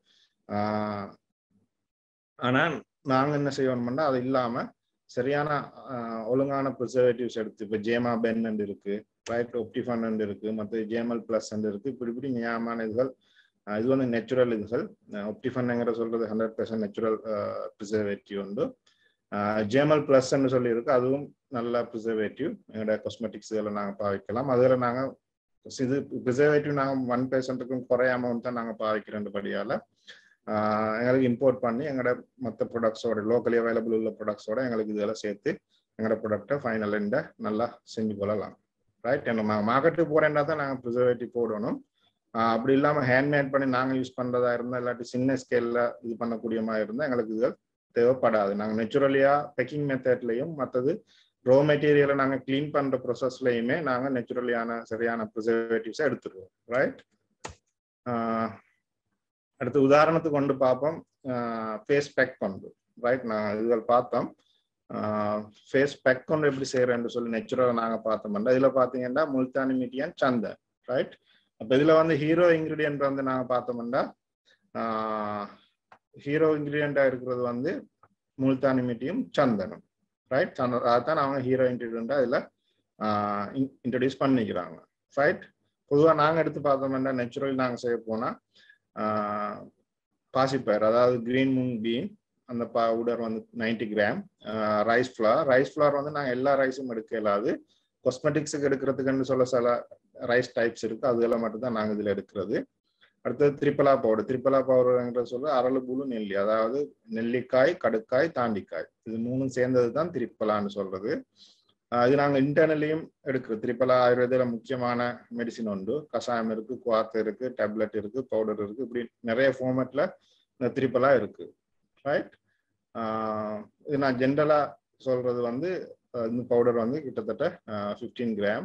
ஆனால் நாங்கள் என்ன செய்வோம்னா அது இல்லாமல் சரியான ஒழுங்கான ப்ரிசர்வேட்டிவ்ஸ் எடுத்து இப்போ ஜேமா பென் இருக்கு ரைட் ஒப்டிஃபன் இருக்கு மற்ற ஜேமல் பிளஸ் இருக்கு இப்படி இப்படி நியாயமான இதுகள் இது வந்து நேச்சுரல் இதுகள் ஒப்டிஃபன்ங்கிற சொல்றது ஹண்ட்ரட் பர்சன்ட் நேச்சுரல் ப்ரிசர்வேட்டிவ் உண்டு ஜேமல் பிளஸ்ன்னு சொல்லி இருக்கு அதுவும் நல்ல ப்ரிசர்வேட்டிவ் எங்களோட காஸ்மெட்டிக்ஸ் இதெல்லாம் நாங்கள் பாவிக்கலாம் அதில் நாங்கள் இது ப்ரிசர்வேட்டிவ் நாங்கள் ஒன் பெர்சன்ட்டுக்கும் குறையாம தான் நாங்கள் பாவிக்கிறபடியால எங்களுக்கு இம்போர்ட் பண்ணி எங்களோட மற்ற ப்ராடக்ட்ஸோட லோக்கலி அவைலபிள் உள்ள ப்ராடக்ட்ஸோட எங்களுக்கு இதெல்லாம் சேர்த்து எங்களோட ப்ராடக்டை ஃபைனல் எண்டை நல்லா செஞ்சு கொள்ளலாம் ரைட் என்ன மார்க்கெட்டுக்கு போகிறேன்னா தான் நாங்கள் ப்ரிசர்வேட்டிவ் போடணும் அப்படி இல்லாமல் ஹேண்ட்மேட் பண்ணி நாங்கள் யூஸ் பண்ணுறதா இருந்தால் இல்லாட்டி சின்ன ஸ்கேலில் இது பண்ணக்கூடிய மாதிரி இருந்தால் எங்களுக்கு இதுகள் தேவைப்படாது நாங்கள் நெச்சுரலியாக பேக்கிங் மெத்தட்லையும் மற்றது ரோ மெட்டீரியலை நாங்கள் க்ளீன் பண்ணுற ப்ரொசஸ்லையுமே நாங்கள் நேச்சுரலியான சரியான ப்ரிசர்வேட்டிவ்ஸை எடுத்துருவோம் ரைட் அடுத்து உதாரணத்துக்கு கொண்டு பார்ப்போம் ஃபேஸ் பேக் கொண்டு ரைட் நான் இதுகள் பார்த்தோம் ஃபேஸ் பேக் கொண்டு எப்படி செய்யறேன்னு சொல்லி நேச்சுரலாக நாங்கள் பார்த்தோம்னா இதில் பார்த்தீங்கன்னா முல்தானி மீட்டியன் சந்தன் ரைட் அப்போ இதில் வந்து ஹீரோ இன்க்ரீடியன்ட் வந்து நாங்கள் பார்த்தோம்னா ஹீரோ இன்க்ரீடியண்டாக இருக்கிறது வந்து முல்தானி மீட்டியும் சந்தனம் ரைட் சந்த அதான் அவங்க ஹீரோ இன்க்ரீடியண்டாக இதில் இன்ட்ரடியூஸ் பண்ணிக்கிறாங்க ரைட் பொதுவாக நாங்கள் எடுத்து பார்த்தோம்னா நேச்சுரல் நாங்கள் செய்ய போனால் பாசிப்பயர் அதாவது கிரீன் மூங் பீன் அந்த பவுடர் வந்து ninety gram rice flour rice flour வந்து நாங்கள் எல்லா ரைஸும் எடுக்க இயலாது காஸ்மெட்டிக்ஸுக்கு எடுக்கிறதுக்குன்னு சொல்ல சில ரைஸ் டைப்ஸ் இருக்கு அதெல்லாம் மட்டும்தான் நாங்கள் இதில் எடுக்கிறது அடுத்தது திரிப்பலா பவுடர் திரிப்பலா பவுடர்ங்கிற சொல்ல அரளு புழு நெல்லி அதாவது நெல்லிக்காய் கடுக்காய் தாண்டிக்காய் இது மூணும் சேர்ந்தது தான் திரிப்பலான்னு சொல்றது இது நாங்கள் இன்டர்னலையும் எடுக்கிறோம் திரிப்பலா ஆயுர்வேதில் முக்கியமான மெடிசின் உண்டு கஷாயம் இருக்கு குவாத்து இருக்கு டேப்லெட் இருக்கு பவுடர் இருக்கு இப்படி நிறைய ஃபார்மேட்ல இந்த திரிப்பலா இருக்கு ரைட் இது நான் ஜென்ரலா சொல்றது வந்து இந்த பவுடர் வந்து கிட்டத்தட்ட ஃபிஃப்டீன் கிராம்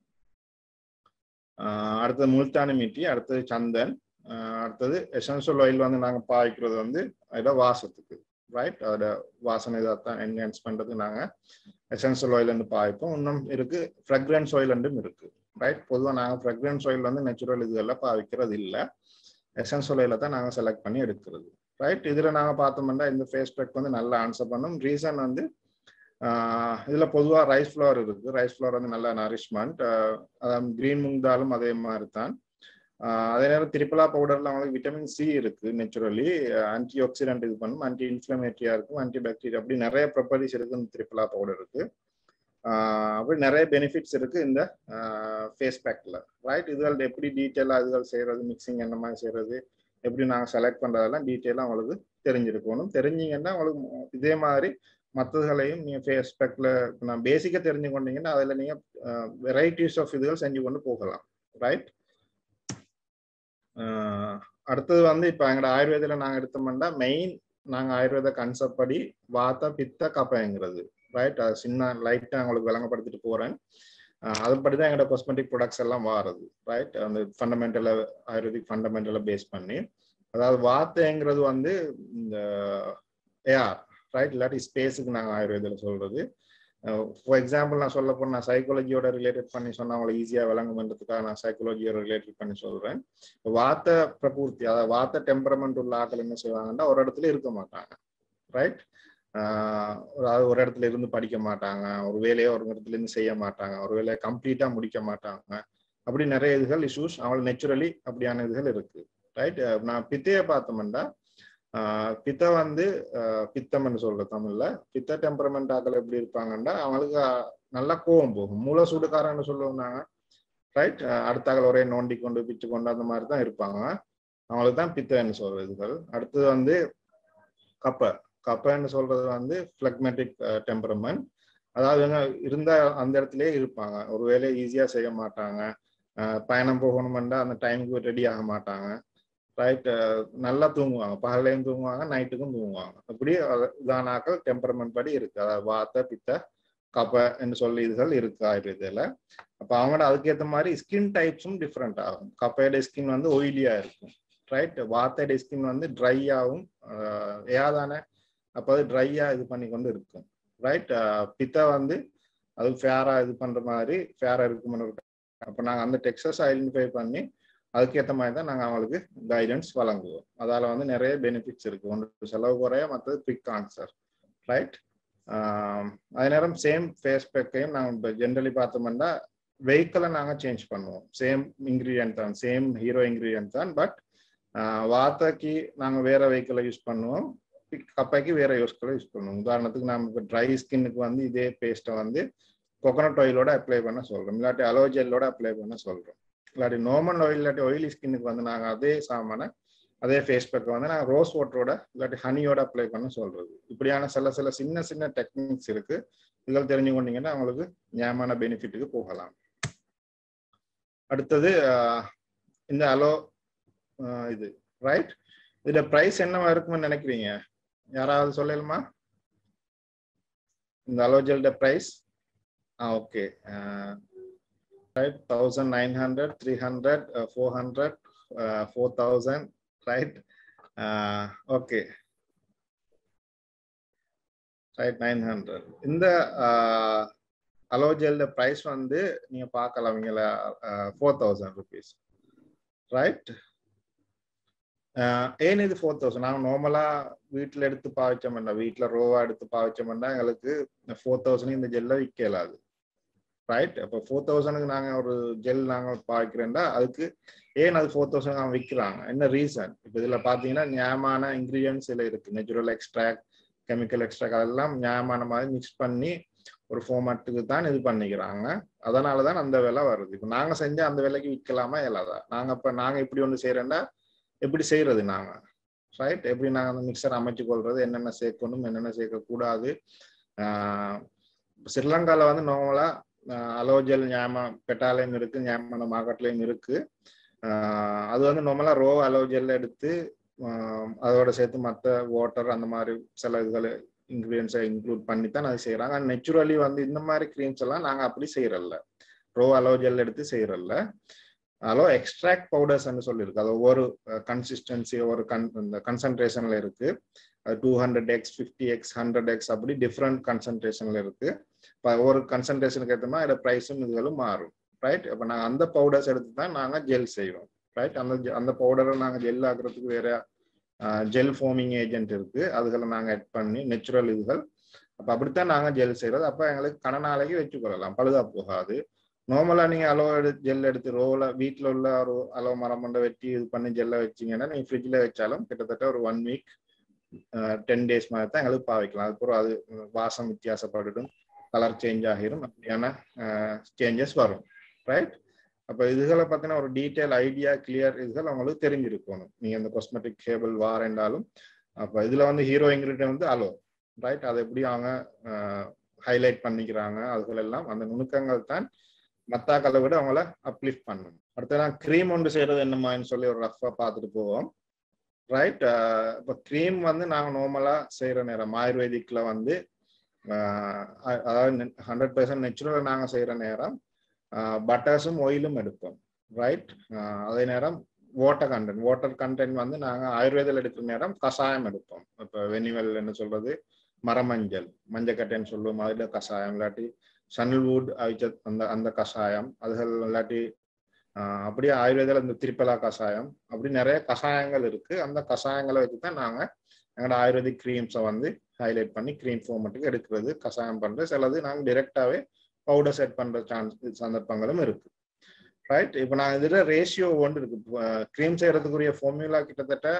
அடுத்தது முல்தானி மீட்டி அடுத்தது சந்தன் அடுத்தது எசென்ஷியல் ஆயில் வந்து நாங்கள் பாய்க்கிறது வந்து அதோட வாசத்துக்கு ரைட் அதோட வாசனை இதான் என்ஹான்ஸ் பண்ணுறதுக்கு நாங்கள் எசென்ஷியல் ஆயில் வந்து பாய்ப்போம் இன்னும் இருக்கு ஃப்ரெக்ரன்ஸ் ஆயில் ரெண்டும் இருக்கு ரைட் பொதுவாக நாங்கள் ஃப்ரெக்ரன்ஸ் ஆயில் வந்து நேச்சுரல் இதுகளில் பாவிக்கிறது இல்லை எசென்ஷியல் ஆயில தான் நாங்கள் செலக்ட் பண்ணி எடுக்கிறது ரைட் இதில் நாங்கள் பார்த்தோம்னா இந்த ஃபேஸ் பேக் வந்து நல்லா ஆன்சர் பண்ணும் ரீசன் வந்து இதில் பொதுவாக ரைஸ் ஃப்ளவர் இருக்கு ரைஸ் ஃப்ளவர் வந்து நல்ல நரிஷ்மெண்ட் அதாவது கிரீன் முங்தாலும் அதே மாதிரி தான் அதே நேரம் திரிப்பலா பவுடர்ல அவங்களுக்கு விட்டமின் சி இருக்கு நேச்சுரலி ஆன்டி ஆக்சிடென்ட் இது பண்ணும் ஆன்டி இன்ஃபிளமேட்டரியா இருக்கும் ஆன்டி பாக்டீரியா அப்படி நிறைய ப்ராப்பர்ட்டிஸ் இருக்கு இந்த திரிப்பலா பவுடர் இருக்கு அப்படி நிறைய பெனிஃபிட்ஸ் இருக்கு இந்த ஃபேஸ் பேக்ல ரைட் இதுகள் எப்படி டீட்டெயிலாக இதுகள் செய்யறது மிக்சிங் என்ன மாதிரி செய்யறது எப்படி நாங்கள் செலக்ட் பண்றதெல்லாம் டீட்டெயிலாக அவங்களுக்கு தெரிஞ்சிருக்கணும் தெரிஞ்சீங்கன்னா அவங்களுக்கு இதே மாதிரி மற்றதுகளையும் நீங்கள் ஃபேஸ் பேக்ல நான் பேசிக்காக தெரிஞ்சு கொண்டீங்கன்னா அதில் நீங்கள் வெரைட்டிஸ் ஆஃப் இதுகள் செஞ்சு கொண்டு போகலாம் ரைட் அடுத்தது வந்து இப்போ எங்களோட ஆயுர்வேதில் நாங்கள் எடுத்தோம்னா மெயின் நாங்கள் ஆயுர்வேத கன்செப்ட் படி வாத்த பித்த கப்பைங்கிறது ரைட் அது சின்ன லைட்டாக உங்களுக்கு விளங்கப்படுத்திட்டு போகிறேன் அதுபடி தான் எங்களோட காஸ்மெட்டிக் ப்ராடக்ட்ஸ் எல்லாம் வாருது ரைட் அந்த ஃபண்டமெண்டலை ஆயுர்வேதிக் ஃபண்டமெண்டலை பேஸ் பண்ணி அதாவது வாத்தைங்கிறது வந்து இந்த ஏஆர் ரைட் இல்லாட்டி ஸ்பேஸுக்கு நாங்கள் ஆயுர்வேதில் சொல்றது ஃபார் எக்ஸாம்பிள் நான் சொல்ல போனால் சைக்காலஜியோட ரிலேட்டட் பண்ணி சொன்னால் அவங்களுக்கு ஈஸியாக விளங்குமன்றதுக்காக நான் சைக்காலஜியோட ரிலேட்டட் பண்ணி சொல்கிறேன் வாத்த பிரபூர்த்தி அதாவது வாத்த டெம்பரமெண்ட் உள்ள ஆக்கள் என்ன செய்வாங்கன்னா ஒரு இடத்துல இருக்க மாட்டாங்க ரைட் அதாவது ஒரு இடத்துல இருந்து படிக்க மாட்டாங்க ஒரு வேலையை ஒரு இடத்துல இருந்து செய்ய மாட்டாங்க ஒரு வேலையை கம்ப்ளீட்டாக முடிக்க மாட்டாங்க அப்படி நிறைய இதுகள் இஷ்யூஸ் அவங்களுக்கு நெச்சுரலி அப்படியான இதுகள் இருக்கு ரைட் நான் பித்தையை பார்த்தோம்னா பித்த வந்து பித்தம்னு சொல்ற தமிழ்ல பித்த டெம்பரமெண்ட் ஆக்கள் எப்படி இருப்பாங்கன்னா அவங்களுக்கு நல்லா கோவம் போகும் மூல சூடுக்காரன்னு சொல்லுவாங்க ரைட் அடுத்தாக்கள் ஒரே நோண்டி கொண்டு பிச்சு கொண்டு அந்த மாதிரி தான் இருப்பாங்க அவங்களுக்கு தான் பித்தன்னு சொல்ற இதுகள் அடுத்தது வந்து கப்பை கப்பைன்னு சொல்றது வந்து பிளக்மெட்டிக் டெம்பரமெண்ட் அதாவது இருந்தா அந்த இடத்துலயே இருப்பாங்க ஒரு வேலையை ஈஸியா செய்ய மாட்டாங்க பயணம் போகணுமெண்டா அந்த டைமுக்கு ரெடி ஆக மாட்டாங்க ரைட் நல்லா தூங்குவாங்க பகலையும் தூங்குவாங்க நைட்டுக்கும் தூங்குவாங்க அப்படி இதானாக்கள் டெம்பரமெண்ட் படி இருக்கு அதாவது வாத்த பித்த கப்பை என்று சொல்லி இதுகள் இருக்கு ஆயுர்வேதில அப்ப அவங்களோட அதுக்கேற்ற மாதிரி ஸ்கின் டைப்ஸும் டிஃப்ரெண்ட் ஆகும் கப்பையோட ஸ்கின் வந்து ஒயிலியா இருக்கும் ரைட் வாத்தையோட ஸ்கின் வந்து ட்ரையாகவும் ஏதானே அப்போ அது ட்ரையா இது பண்ணி கொண்டு இருக்கும் ரைட் பித்த வந்து அது ஃபேரா இது பண்ற மாதிரி ஃபேரா இருக்கும்னு அப்போ நாங்கள் அந்த டெக்ஸஸ் ஐடென்டிஃபை பண்ணி அதுக்கேற்ற மாதிரி தான் நாங்கள் அவங்களுக்கு கைடன்ஸ் வழங்குவோம் அதால வந்து நிறைய பெனிஃபிட்ஸ் இருக்கு ஒன்று செலவு குறைய மற்றது குவிக் ஆன்சர் ரைட் அதே நேரம் சேம் ஃபேஸ் பேக்கையும் நாங்கள் இப்போ ஜென்ரலி பார்த்தோம்னா வெஹிக்கிளை நாங்கள் சேஞ்ச் பண்ணுவோம் சேம் இன்க்ரீடியன்ட் தான் சேம் ஹீரோ இன்க்ரீடியன்ட் தான் பட் வார்த்தைக்கு நாங்கள் வேற வெஹிக்கிளை யூஸ் பண்ணுவோம் கப்பைக்கு வேற யூஸ்களை யூஸ் பண்ணுவோம் உதாரணத்துக்கு நம்ம இப்போ ட்ரை ஸ்கின்னுக்கு வந்து இதே பேஸ்ட்டை வந்து கொக்கனட் ஆயிலோட அப்ளை பண்ண சொல்றோம் இல்லாட்டி அலோஜெல்லோட அப்ளை பண்ண சொல்றோம் இல்லாட்டி நார்மல் ஆயில் இல்லாட்டி ஆயிலி ஸ்கின்னுக்கு வந்து நாங்கள் அதே சாமான அதே ஃபேஸ் பேக்கை வந்து நாங்கள் ரோஸ் வாட்டரோட இல்லாட்டி ஹனியோட அப்ளை பண்ண சொல்றது இப்படியான சில சில சின்ன சின்ன டெக்னிக்ஸ் இருக்கு இதில் தெரிஞ்சு கொண்டீங்கன்னா அவங்களுக்கு ஞாபகமான பெனிஃபிட்டுக்கு போகலாம் அடுத்தது இந்த அலோ இது ரைட் இதோட ப்ரைஸ் என்னவா இருக்கும்னு நினைக்கிறீங்க யாராவது சொல்லலுமா இந்த அலோஜெல்ட ப்ரைஸ் ஆ okay right thousand nine hundred three hundred four hundred four thousand right okay right nine hundred இந்த அலோஜெல் ப்ரைஸ் வந்து நீங்க பார்க்கலாம் இவங்கள ஃபோர் தௌசண்ட் ருபீஸ் ரைட் ஏன் இது ஃபோர் தௌசண்ட் நாங்கள் நார்மலாக வீட்டில் எடுத்து பாவிச்சோம்னா வீட்டில் ரோவா எடுத்து பாவிச்சோம்னா எங்களுக்கு ஃபோர் தௌசண்ட் இந்த ஜெல்லை விற்கலாது ரைட் அப்போ ஃபோர் தௌசண்ட்க்கு நாங்கள் ஒரு ஜெல் நாங்கள் பாவிக்கிறோம்னா அதுக்கு ஏன் அது ஃபோர் தௌசண்ட் நாங்கள் விற்கிறாங்க என்ன ரீசன் இப்போ இதில் பார்த்தீங்கன்னா நியாயமான இன்க்ரீடியன்ஸ் இதில் இருக்குது நேச்சுரல் எக்ஸ்ட்ராக்ட் கெமிக்கல் எக்ஸ்ட்ராக்ட் அதெல்லாம் நியாயமான மாதிரி மிக்ஸ் பண்ணி ஒரு ஃபார்மேட்டுக்கு தான் இது பண்ணிக்கிறாங்க அதனால தான் அந்த விலை வருது இப்போ நாங்கள் செஞ்ச அந்த விலைக்கு விற்கலாமா இல்லாதா நாங்கள் இப்போ நாங்கள் இப்படி ஒன்று செய்கிறோன்னா எப்படி செய்யறது நாங்க ரைட் எப்படி நாங்கள் அந்த மிக்சர் அமைச்சு கொள்றது என்னென்ன சேர்க்கணும் என்னென்ன சேர்க்கக்கூடாது ஸ்ரீலங்காவில் வந்து நார்மலா அலோஜல் ஞாபக பெட்டாலையும் இருக்கு ஞாபக மார்க்கெட்லையும் இருக்கு அது வந்து நார்மலா ரோ அலோஜெல் எடுத்து அதோட சேர்த்து மற்ற வாட்டர் அந்த மாதிரி சில இதுகளை இன்க்ரீடியன்ஸை இன்க்ளூட் பண்ணி தான் அது செய்யறாங்க நெச்சுரலி வந்து இந்த மாதிரி க்ரீம்ஸ் எல்லாம் நாங்கள் அப்படி செய்யறதில்ல ரோ அலோஜெல் எடுத்து செய்யறதில்ல அலோ எக்ஸ்ட்ராக்ட் பவுடர்ஸ்ன்னு சொல்லியிருக்கு அது ஒவ்வொரு கன்சிஸ்டன்சி ஒரு கன் இந்த கன்சன்ட்ரேஷன்ல இருக்கு two hundred X fifty X hundred X அப்படி டிஃப்ரெண்ட் கன்சன்ட்ரேஷன்ல இருக்கு இப்போ ஒவ்வொரு கன்சன்ட்ரேஷனுக்கு ஏற்ற மாதிரி அதோட ப்ரைஸும் இதுகளும் மாறும் ரைட் இப்போ நாங்கள் அந்த பவுடர்ஸ் எடுத்து தான் நாங்கள் ஜெல் செய்வோம் ரைட் அந்த அந்த பவுடரை நாங்கள் ஜெல் ஆக்குறதுக்கு வேற ஜெல் ஃபோமிங் ஏஜென்ட் இருக்கு அதுகளை நாங்கள் ஆட் பண்ணி நேச்சுரல் இதுகள் அப்போ அப்படித்தான் நாங்கள் ஜெல் செய்யறது அப்போ எங்களுக்கு கன நாளைக்கு வச்சுக்கொள்ளலாம் பழுதா போகாது நார்மலா நீங்க அலோ ஜெல் எடுத்து ரோல வீட்டில் உள்ள ஒரு அலோ மரம் கொண்ட வெட்டி இது பண்ணி ஜெல்ல வச்சீங்கன்னா நீங்க ஃப்ரிட்ஜில் வச்சாலும் கிட்டத்தட்ட ஒரு ஒன் வீக் டென் டேஸ் மாதிரி தான் எங்களுக்கு பாவிக்கலாம் அதுக்கப்புறம் அது வாசம் வித்தியாசப்பட்டுடும் கலர் சேஞ்ச் ஆகிரும் அப்படியான சேஞ்சஸ் வரும் ரைட் அப்போ இதுகளை பார்த்தீங்கன்னா ஒரு டீட்டெயில் ஐடியா கிளியர் இதுகள் அவங்களுக்கு தெரிஞ்சிருக்கணும் நீங்க இந்த காஸ்மெட்டிக் கேபிள் வாரண்டாலும் அப்போ இதுல வந்து ஹீரோ இன்கிரீடியன் வந்து அலோ ரைட் அதை எப்படி அவங்க ஹைலைட் பண்ணிக்கிறாங்க அதுகள் எல்லாம் அந்த நுணுக்கங்கள் தான் மத்தாக்களை விட அவங்கள அப்லிஃப்ட் பண்ணணும் அடுத்து நான் க்ரீம் ஒன்று செய்யறது என்னமான்னு சொல்லி ஒரு ரஃபா பார்த்துட்டு போவோம் ரைட் இப்போ க்ரீம் வந்து நாங்கள் நார்மலாக செய்கிற நேரம் ஆயுர்வேதிக்கில் வந்து அதாவது ஹண்ட்ரட் பர்சன்ட் நேச்சுரலாக நாங்கள் செய்கிற நேரம் பட்டர்ஸும் ஆயிலும் எடுப்போம் ரைட் அதே நேரம் வாட்டர் கண்டென்ட் வாட்டர் கண்டென்ட் வந்து நாங்கள் ஆயுர்வேதில் எடுக்கிற நேரம் கஷாயம் எடுப்போம் இப்போ வெனிவல் என்ன சொல்றது மரமஞ்சள் மஞ்சக்கட்டைன்னு சொல்லுவோம் அதில் கஷாயம் இல்லாட்டி சன்ல்வுட் அவிச்ச அந்த அந்த கஷாயம் அதுகள் இல்லாட்டி அப்படியே ஆயுர்வேதில் இந்த திரிப்பலா கஷாயம் அப்படி நிறைய கஷாயங்கள் இருக்கு அந்த கஷாயங்களை வச்சு தான் நாங்கள் எங்களோட ஆயுர்வேதிக் க்ரீம்ஸை வந்து ஹைலைட் பண்ணி க்ரீம் ஃபார்மட்டுக்கு எடுக்கிறது கஷாயம் பண்ணுறது சிலது நாங்கள் டிரெக்டாகவே பவுடர் செட் பண்ணுற சான்ஸ் சந்தர்ப்பங்களும் இருக்கு ரைட் இப்போ நான் இதில் ரேஷியோ ஒன்று இருக்கு க்ரீம் செய்யறதுக்குரிய ஃபார்முலா கிட்டத்தட்ட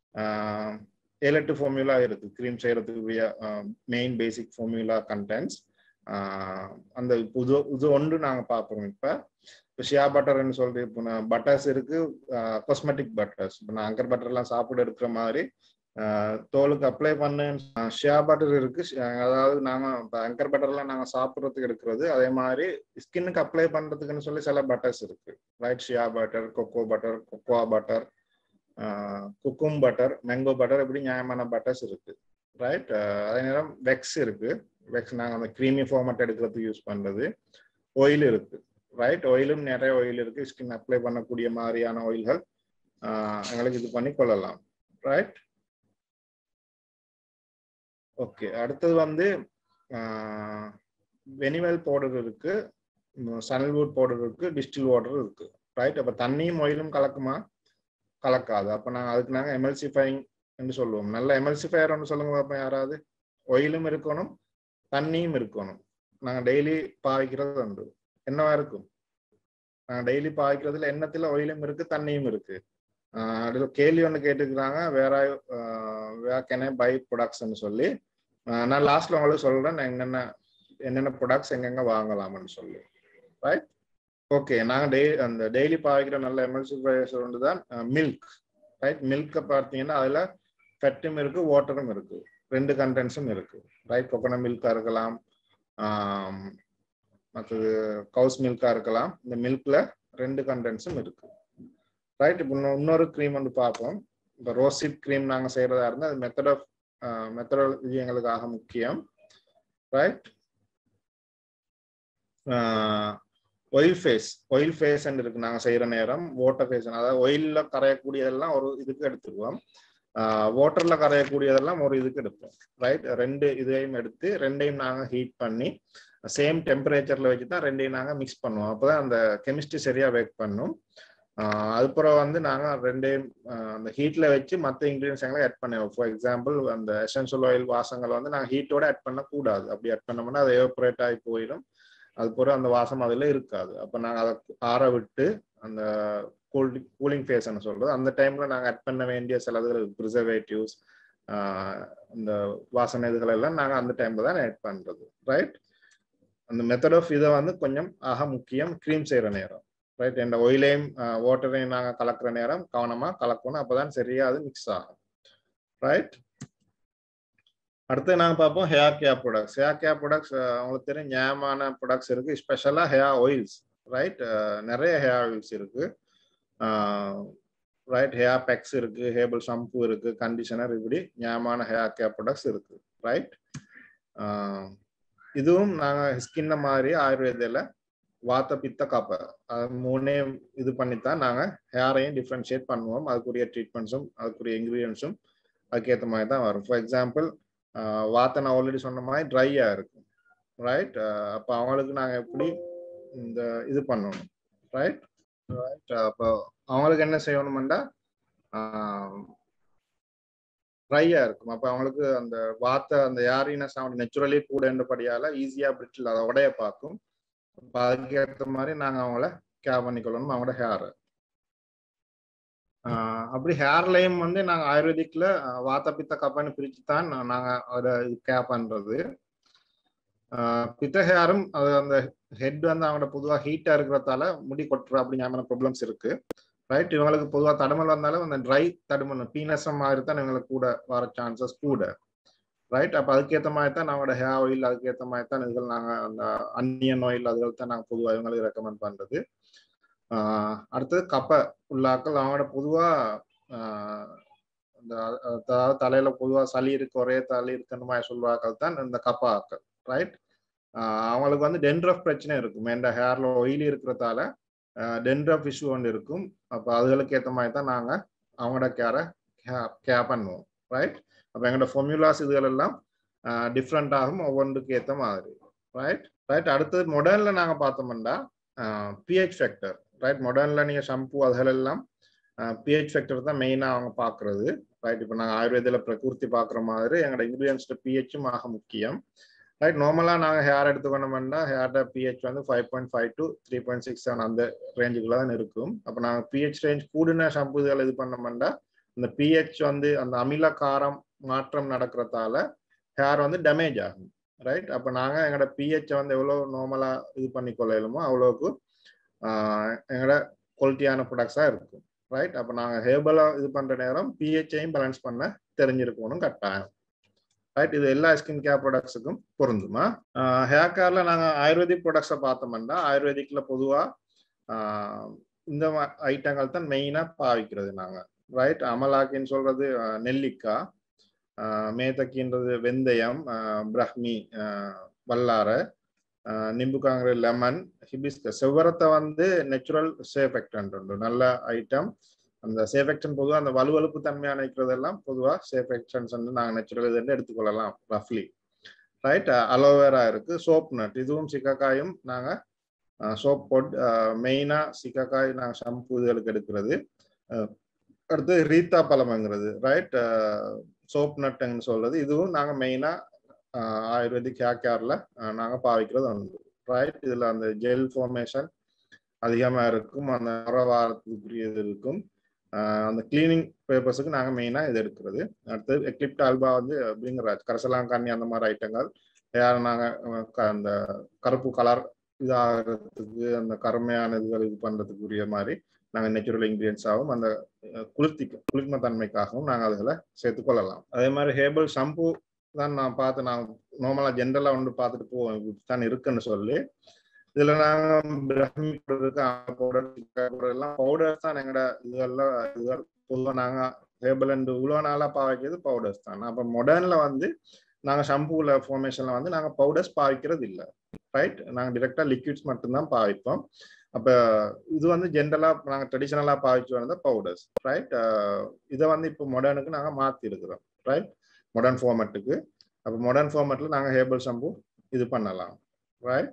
ஏழு எட்டு ஃபார்முலா இருக்கு க்ரீம் செய்யறதுக்குரிய மெயின் பேசிக் ஃபார்முலா கண்டென்ட்ஸ் அந்த புது இது ஒன்று நாங்கள் பார்ப்போம் இப்போ இப்போ ஷியா பட்டர்னு சொல்லிட்டு இப்போ நான் பட்டர்ஸ் இருக்கு காஸ்மெட்டிக் பட்டர்ஸ் இப்போ நான் அங்கர் பட்டர்லாம் சாப்பிட இருக்கிற மாதிரி தோலுக்கு அப்ளை பண்ண ஷியா பட்டர் இருக்கு அதாவது நாங்கள் இப்போ அங்கர் பட்டர்லாம் நாங்கள் சாப்பிட்றதுக்கு எடுக்கிறது அதே மாதிரி ஸ்கின்னுக்கு அப்ளை பண்ணுறதுக்குன்னு சொல்லி சில பட்டர்ஸ் இருக்கு right shea butter cocoa butter கொக்கோவா butter kokum butter mango butter இப்படி நியாயமான பட்டர்ஸ் இருக்கு ரைட் அதே நேரம் வெக்ஸ் இருக்கு வெக்ஸ் நாங்கள் அந்த க்ரீமி ஃபார்மட் எடுக்கிறதுக்கு யூஸ் பண்ணுறது ஆயில் இருக்கு ரைட் ஆயிலும் நிறைய ஆயில் இருக்கு ஸ்கின் அப்ளை பண்ணக்கூடிய மாதிரியான ஆயில்கள் எங்களுக்கு இது பண்ணி கொள்ளலாம் ரைட் ஓகே அடுத்தது வந்து வெனிவல் பவுடர் இருக்கு சனல்வுட் பவுடர் இருக்கு டிஸ்டில் வாட்டர் இருக்கு ரைட் அப்போ தண்ணியும் ஆயிலும் கலக்குமா கலக்காது அப்போ நாங்கள் அதுக்கு நாங்கள் எமல்சிஃபைங் என்று சொல்லுவோம் நல்ல எமல்சிஃபயர் ஒன்று சொல்லுங்க பார்ப்போம் யாராவது ஒயிலும் இருக்கணும் தண்ணியும் இருக்கணும் நாங்கள் டெய்லி பாவிக்கிறது உண்டு என்னவா இருக்கும் நாங்கள் டெய்லி பாவிக்கிறதுல எண்ணத்துல ஒயிலும் இருக்கு தண்ணியும் இருக்கு அதில் கேள்வி ஒன்று கேட்டுக்கிறாங்க வேற வேற கென பை ப்ரொடக்ட்ஸ்ன்னு சொல்லி நான் லாஸ்ட்ல உங்களுக்கு சொல்றேன் என்னென்ன என்னென்ன ப்ரொடக்ட்ஸ் எங்கெங்க வாங்கலாம்னு சொல்லி ரைட் ஓகே நாங்கள் டெய் அந்த டெய்லி பாவிக்கிற நல்ல எமல்சிஃபயர்ஸ் ஒன்று தான் மில்க் ரைட் மில்கை பார்த்தீங்கன்னா அதில் ஃபெட்டும் இருக்கு வாட்டரும் இருக்கு ரெண்டு கண்டென்ட்ஸும் இருக்கு ரைட் கொக்கனட் மில்கா இருக்கலாம் மற்றது கவுஸ் மில்கா இருக்கலாம் இந்த மில்க்ல ரெண்டு கண்டென்ட்ஸும் இருக்கு ரைட் இப்போ இன்னொரு க்ரீம் வந்து பார்ப்போம் இப்போ ரோசிட் க்ரீம் நாங்கள் செய்யறதா இருந்தால் அது மெத்தட் ஆஃப் மெத்தடாலஜி எங்களுக்கு ஆக முக்கியம் right oil phase oil phase இருக்கு நாங்கள் செய்யற நேரம் வாட்டர் ஃபேஸ் அதாவது ஒயில்ல கரையக்கூடியதெல்லாம் ஒரு இதுக்கு எடுத்துக்குவோம் வாட்டர்ல கரையக்கூடியதெல்லாம் ஒரு இதுக்கு எடுப்போம் ரைட் ரெண்டு இதையும் எடுத்து ரெண்டையும் நாங்கள் ஹீட் பண்ணி சேம் டெம்பரேச்சர்ல வச்சு தான் ரெண்டையும் நாங்கள் மிக்ஸ் பண்ணுவோம் அப்போதான் அந்த கெமிஸ்ட்ரி சரியா ஒர்க் பண்ணும் அதுக்கப்புறம் வந்து நாங்கள் ரெண்டையும் அந்த ஹீட்ல வச்சு மற்ற இன்க்ரீடியன்ஸ் எல்லாம் ஆட் பண்ணுவோம் ஃபார் எக்ஸாம்பிள் அந்த எசென்ஷியல் ஆயில் வாசங்களை வந்து நாங்கள் ஹீட்டோட ஆட் பண்ணக்கூடாது அப்படி ஆட் பண்ணோம்னா அது எவப்ரேட் ஆகி போயிடும் அது பிறகு அந்த வாசம் அதில் இருக்காது அப்போ நாங்கள் அதை ஆற விட்டு அந்த கூல் கூலிங் ஃபேஸ்ன்னு சொல்றது அந்த டைம்ல நாங்கள் ஆட் பண்ண வேண்டிய சிலது ப்ரிசர்வேட்டிவ்ஸ் இந்த வாசனை இதுகள் எல்லாம் நாங்கள் அந்த டைம்ல தான் ஆட் பண்றது ரைட் அந்த மெத்தட் ஆஃப் இதை வந்து கொஞ்சம் ஆக முக்கியம் க்ரீம் செய்யற நேரம் ரைட் இந்த ஒயிலையும் வாட்டரையும் நாங்கள் கலக்கிற நேரம் கவனமாக கலக்கணும் அப்போதான் சரியா அது மிக்ஸ் ஆகும் ரைட் அடுத்து நாங்கள் பார்ப்போம் hair care products hair care products உங்களுக்கு தெரியும் நியாயமான ப்ராடக்ட்ஸ் இருக்கு ஸ்பெஷலாக ஹேர் ஆயில்ஸ் ரைட் நிறைய ஹேர் ஆயில்ஸ் இருக்கு ரைட் ஹேர் பேக்ஸ் இருக்கு ஹேபிள் ஷாம்பு இருக்கு கண்டிஷனர் இப்படி நியாயமான ஹேர் கேர் ப்ராடக்ட்ஸ் இருக்கு ரைட் இதுவும் நாங்கள் ஸ்கின்ன மாதிரி ஆயுர்வேதியில் வாத்த பித்த காப்பை அது மூணே இது பண்ணித்தான் நாங்கள் ஹேரையும் டிஃப்ரென்ஷியேட் பண்ணுவோம் அதுக்குரிய ட்ரீட்மெண்ட்ஸும் அதுக்குரிய இன்க்ரீடியன்ஸும் அதுக்கேற்ற மாதிரி தான் வரும் ஃபார் எக்ஸாம்பிள் வாத்தை நான் ஆல்ரெடி சொன்ன மாதிரி ட்ரையாக இருக்கும் ரைட் அப்போ அவங்களுக்கு நாங்கள் எப்படி இந்த இது பண்ணணும் ரைட் ரைட் அப்போ அவங்களுக்கு என்ன செய்யணுமெண்டா ட்ரையாக இருக்கும் அப்போ அவங்களுக்கு அந்த வாத்தை அந்த யாரினஸ் அவங்க நெச்சுரலி கூடன்றபடியால் ஈஸியாக பிரிட்டில் அதை உடைய பார்க்கும் அதுக்கேற்ற மாதிரி நாங்கள் அவங்கள கேர் பண்ணிக்கொள்ளணும் அவங்களோட ஹேரை அப்படி ஹேர்லையும் வந்து நாங்கள் ஆயுர்வேதிக்ல வாத்த பித்த கப்பான்னு பிரித்து தான் நாங்கள் அதை கேர் பண்ணுறது பித்த ஹேரும் அது அந்த ஹெட் வந்து அவங்களோட பொதுவாக ஹீட்டாக இருக்கிறதால முடி கொட்டுற அப்படிங்கிற ப்ராப்ளம்ஸ் இருக்கு ரைட் இவங்களுக்கு பொதுவாக தடுமல் வந்தாலும் அந்த ட்ரை தடுமல் பீனஸம் மாதிரி தான் இவங்களுக்கு கூட வர சான்சஸ் கூட ரைட் அப்போ அதுக்கேற்ற மாதிரி தான் நம்மளோட ஹேர் ஆயில் அதுக்கேற்ற மாதிரி தான் இதுகள் நாங்கள் அந்த அன்னியன் ஆயில் அதுகள் தான் நாங்கள் பொதுவாக இவங்களுக்கு ரெக்கமெண்ட் பண்ணுறது அடுத்தது கப்பை உள்ளாக்கள் அவங்களோட பொதுவாக இந்த அதாவது தலையில பொதுவாக சளி இருக்கு ஒரே தலை இருக்குன்னு மாதிரி சொல்லுவாக்கள் தான் இந்த கப்பா ஆக்கள் ரைட் அவங்களுக்கு வந்து டென்ட்ரஃப் பிரச்சனை இருக்கும் எந்த ஹேர்ல ஒயிலி இருக்கிறதால டென்ட்ரஃப் இஷ்யூ ஒன்று இருக்கும் அப்போ அதுகளுக்கு ஏற்ற மாதிரி தான் நாங்கள் அவங்களோட கேரை கேர் பண்ணுவோம் ரைட் அப்போ எங்களோட ஃபார்முலாஸ் இதுகள் எல்லாம் டிஃப்ரெண்ட் ஆகும் ஒவ்வொன்றுக்கு ஏற்ற மாதிரி ரைட் ரைட் அடுத்தது மொடர்ன்ல நாங்கள் பார்த்தோம்னா பிஹெச் ஃபேக்டர் ரைட் மொடர்ன்ல நீங்கள் ஷாம்பு அதுகளெல்லாம் பிஹெச் ஃபேக்டர் தான் மெயினாக அவங்க பார்க்குறது ரைட் இப்போ நாங்கள் ஆயுர்வேதில் பிரகிருத்தி பார்க்குற மாதிரி எங்களோட இன்க்ரீடியன்ஸ்ட பிஹெச்சும் ஆக முக்கியம் ரைட் நார்மலாக நாங்கள் ஹேர் எடுத்துக்கணும்னா ஹேரோட பிஹெச் வந்து five point five to three point six seven அந்த ரேஞ்சுக்குள்ள தான் இருக்கும் அப்போ நாங்கள் பிஹெச் ரேஞ்ச் கூடுன ஷாம்பு இதுகள் இது பண்ணோம்னா இந்த பிஹெச் வந்து அந்த அமில காரம் மாற்றம் நடக்கிறதால ஹேர் வந்து டேமேஜ் ஆகும் ரைட் அப்போ நாங்கள் எங்களோட பிஹெச்சை வந்து எவ்வளோ நார்மலாக இது பண்ணி கொள்ளலுமோ அவ்வளோக்கு எங்களோட குவாலிட்டியான ப்ராடக்ட்ஸாக இருக்கும் ரைட் அப்போ நாங்கள் ஹேர்பலாக இது பண்ணுற நேரம் பிஹெச்சையும் பேலன்ஸ் பண்ண தெரிஞ்சிருக்கணும் கட்டாயம் ரைட் இது எல்லா ஸ்கின் கேர் ப்ராடக்ட்ஸுக்கும் பொருந்துமா ஹேர் கேரில் நாங்கள் ஆயுர்வேதிக் ப்ராடக்ட்ஸை பார்த்தோம்னா ஆயுர்வேதிக்கில் பொதுவாக இந்த ஐட்டங்கள் தான் மெயினாக பாவிக்கிறது நாங்கள் ரைட் அமலாக்கின்னு சொல்றது நெல்லிக்காய் மேதக்கின்றது வெந்தயம் பிரஹ்மி வல்லாரை நிம்புக்காங்கிற லெமன் ஹிபிஸ்க செவ்வரத்தை வந்து நெச்சுரல் சேஃபெக்டன்ட் உண்டு நல்ல ஐட்டம் அந்த சேஃபெக்டன் பொதுவாக அந்த வலுவலுப்பு தன்மை அணைக்கிறதெல்லாம் பொதுவாக சேஃபெக்டன்ஸ் வந்து நாங்கள் நெச்சுரல் இதுன்னு எடுத்துக்கொள்ளலாம் ரஃப்லி ரைட் அலோவேரா இருக்கு சோப் நட் இதுவும் சிக்கக்காயும் நாங்கள் சோப் போட் மெயினாக சிக்கக்காய் நாங்கள் ஷாம்பு இதுகளுக்கு எடுக்கிறது அடுத்து ரீத்தா பழம்ங்கிறது ரைட் சோப் நட்டுன்னு சொல்றது இதுவும் நாங்கள் மெயினாக ஆயுர்வேதிக் ஹேர் கேர்ல நாங்கள் பாவிக்கிறது உண்டு ரைட் இதில் அந்த ஜெல் ஃபார்மேஷன் அதிகமாக இருக்கும் அந்த உர வாரத்துக்குரிய இது இருக்கும் அந்த கிளீனிங் பேப்பர்ஸுக்கு நாங்கள் மெயினாக இது எடுக்கிறது அடுத்தது எக்லிப்ட் ஆல்பா வந்து அப்படிங்கிறாச்சு கரசலாங்கண்ணி அந்த மாதிரி ஐட்டங்கள் ஹேர் நாங்கள் அந்த கருப்பு கலர் இதாகிறதுக்கு அந்த கருமையான இதுகள் இது பண்ணுறதுக்குரிய மாதிரி நாங்கள் நேச்சுரல் இன்க்ரீடியன்ஸாகவும் அந்த குளிர்த்தி குளிர்ம தன்மைக்காகவும் நாங்கள் அதுகளை சேர்த்துக்கொள்ளலாம் அதே மாதிரி ஹேபிள் ஷாம்பு தான் நான் பார்த்து நான் நார்மலாக ஜென்ரலாக ஒன்று பார்த்துட்டு போவோம் தான் இருக்குன்னு சொல்லி இதுல நாங்க பிரம்மி பவுடர் எல்லாம் பவுடர்ஸ் தான் எங்கட இதெல்லாம் இதுகள் பொதுவாக நாங்க ஹேபிள் அண்ட் இவ்வளோ நாளாக பாவிக்கிறது பவுடர்ஸ் தான் அப்போ மாடர்ன்ல வந்து நாங்க ஷாம்பூல ஃபார்மேஷன்ல வந்து நாங்க பவுடர்ஸ் பாவிக்கிறது இல்லை ரைட் நாங்கள் டிரெக்டா லிக்விட்ஸ் மட்டும்தான் பாவிப்போம் அப்போ இது வந்து ஜென்ரலாக நாங்கள் ட்ரெடிஷ்னலாக பாவிச்சு வந்த பவுடர்ஸ் ரைட் இதை வந்து இப்போ மாடர்னுக்கு நாங்கள் மாற்றி இருக்கிறோம் ரைட் மாடர்ன் ஃபார்மேட்டுக்கு அப்போ மாடர்ன் ஃபார்மேட்டில் நாங்கள் ஹேபிள் ஷாம்பு இது பண்ணலாம் ரைட்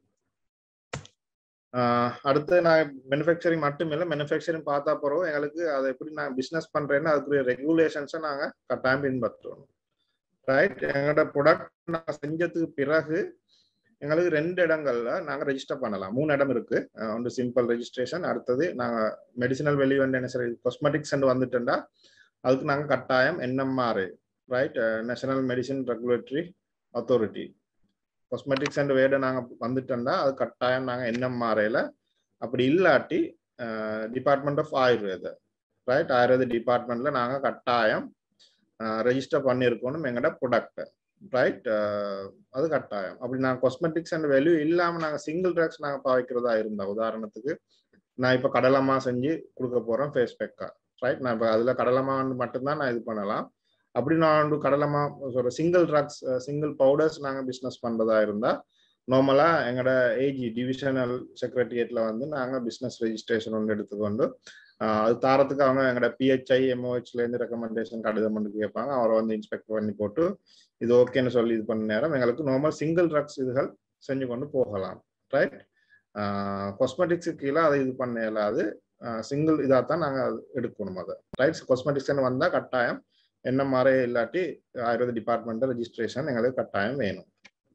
அடுத்து நான் மேனுஃபேக்சரிங் மட்டும் இல்லை மேனுஃபேக்சரிங் பார்த்தா போகிறோம் எங்களுக்கு அதை எப்படி நான் பிஸ்னஸ் பண்ணுறேன்னு அதுக்குரிய ரெகுலேஷன்ஸை நாங்கள் கட்டாயம் பின்பற்றணும் ரைட் எங்களோட ப்ரொடக்ட் நான் செஞ்சதுக்கு பிறகு எங்களுக்கு ரெண்டு இடங்கள்ல நாங்கள் ரெஜிஸ்டர் பண்ணலாம் மூணு இடம் இருக்கு ஒன்று சிம்பிள் ரெஜிஸ்ட்ரேஷன் அடுத்தது நாங்கள் மெடிசினல் வெளி வந்து என்ன சரி காஸ்மெட்டிக்ஸ் வந்துட்டோம்னா அதுக்கு நாங்கள் கட்டாயம் NMRA right National Medicine Regulatory Authority cosmetics and வேட நாங்கள் வந்துட்டோம்னா அது கட்டாயம் நாங்கள் என்எம்ஆர்ஏல அப்படி இல்லாட்டி department of Ayurveda right Ayurveda டிபார்ட்மெண்ட்ல நாங்கள் கட்டாயம் ரெஜிஸ்டர் பண்ணியிருக்கணும் எங்களோட ப்ரொடக்டை ரைட் அது கட்டாயம் அப்படி நாங்கள் காஸ்மெட்டிக்ஸ் அண்ட் வேல்யூ இல்லாமல் நாங்கள் சிங்கிள் ட்ரக்ஸ் நாங்கள் பாவிக்கிறதா இருந்தா உதாரணத்துக்கு நான் இப்போ கடலமா செஞ்சு கொடுக்க போகிறேன் ஃபேஸ் பேக்கா ரைட் நான் இப்போ அதில் கடலமா வந்து மட்டும்தான் நான் இது பண்ணலாம் அப்படி நான் வந்து கடலமா சொல்ற சிங்கிள் ட்ரக்ஸ் சிங்கிள் பவுடர்ஸ் நாங்கள் பிஸ்னஸ் பண்ணுறதா இருந்தால் நார்மலாக எங்களோட ஏஜி டிவிஷனல் செக்ரட்டரியேட்ல வந்து நாங்கள் பிஸ்னஸ் ரெஜிஸ்ட்ரேஷன் ஒன்று எடுத்துக்கொண்டு அது தாரத்துக்கு அவங்க எங்களோட பிஹெச்ஐ எம்ஓஹெச்லேருந்து ரெக்கமெண்டேஷன் கடிதம் பண்ணி கேட்பாங்க அவரை வந்து இன்ஸ்பெக்ட் பண்ணி போட்டு இது ஓகேன்னு சொல்லி இது பண்ண நேரம் எங்களுக்கு நார்மல் சிங்கிள் ட்ரக்ஸ் இதுகள் செஞ்சு கொண்டு போகலாம் ரைட் காஸ்மெட்டிக்ஸுக்கு கீழே அதை இது பண்ண இயலாது சிங்கிள் இதாக தான் நாங்கள் எடுக்கணும் அதை ரைட் காஸ்மெட்டிக்ஸ்னு வந்தால் கட்டாயம் என்ன மாதிரி இல்லாட்டி ஆயுர்வேத டிபார்ட்மெண்ட் ரெஜிஸ்ட்ரேஷன் எங்களுக்கு கட்டாயம் வேணும்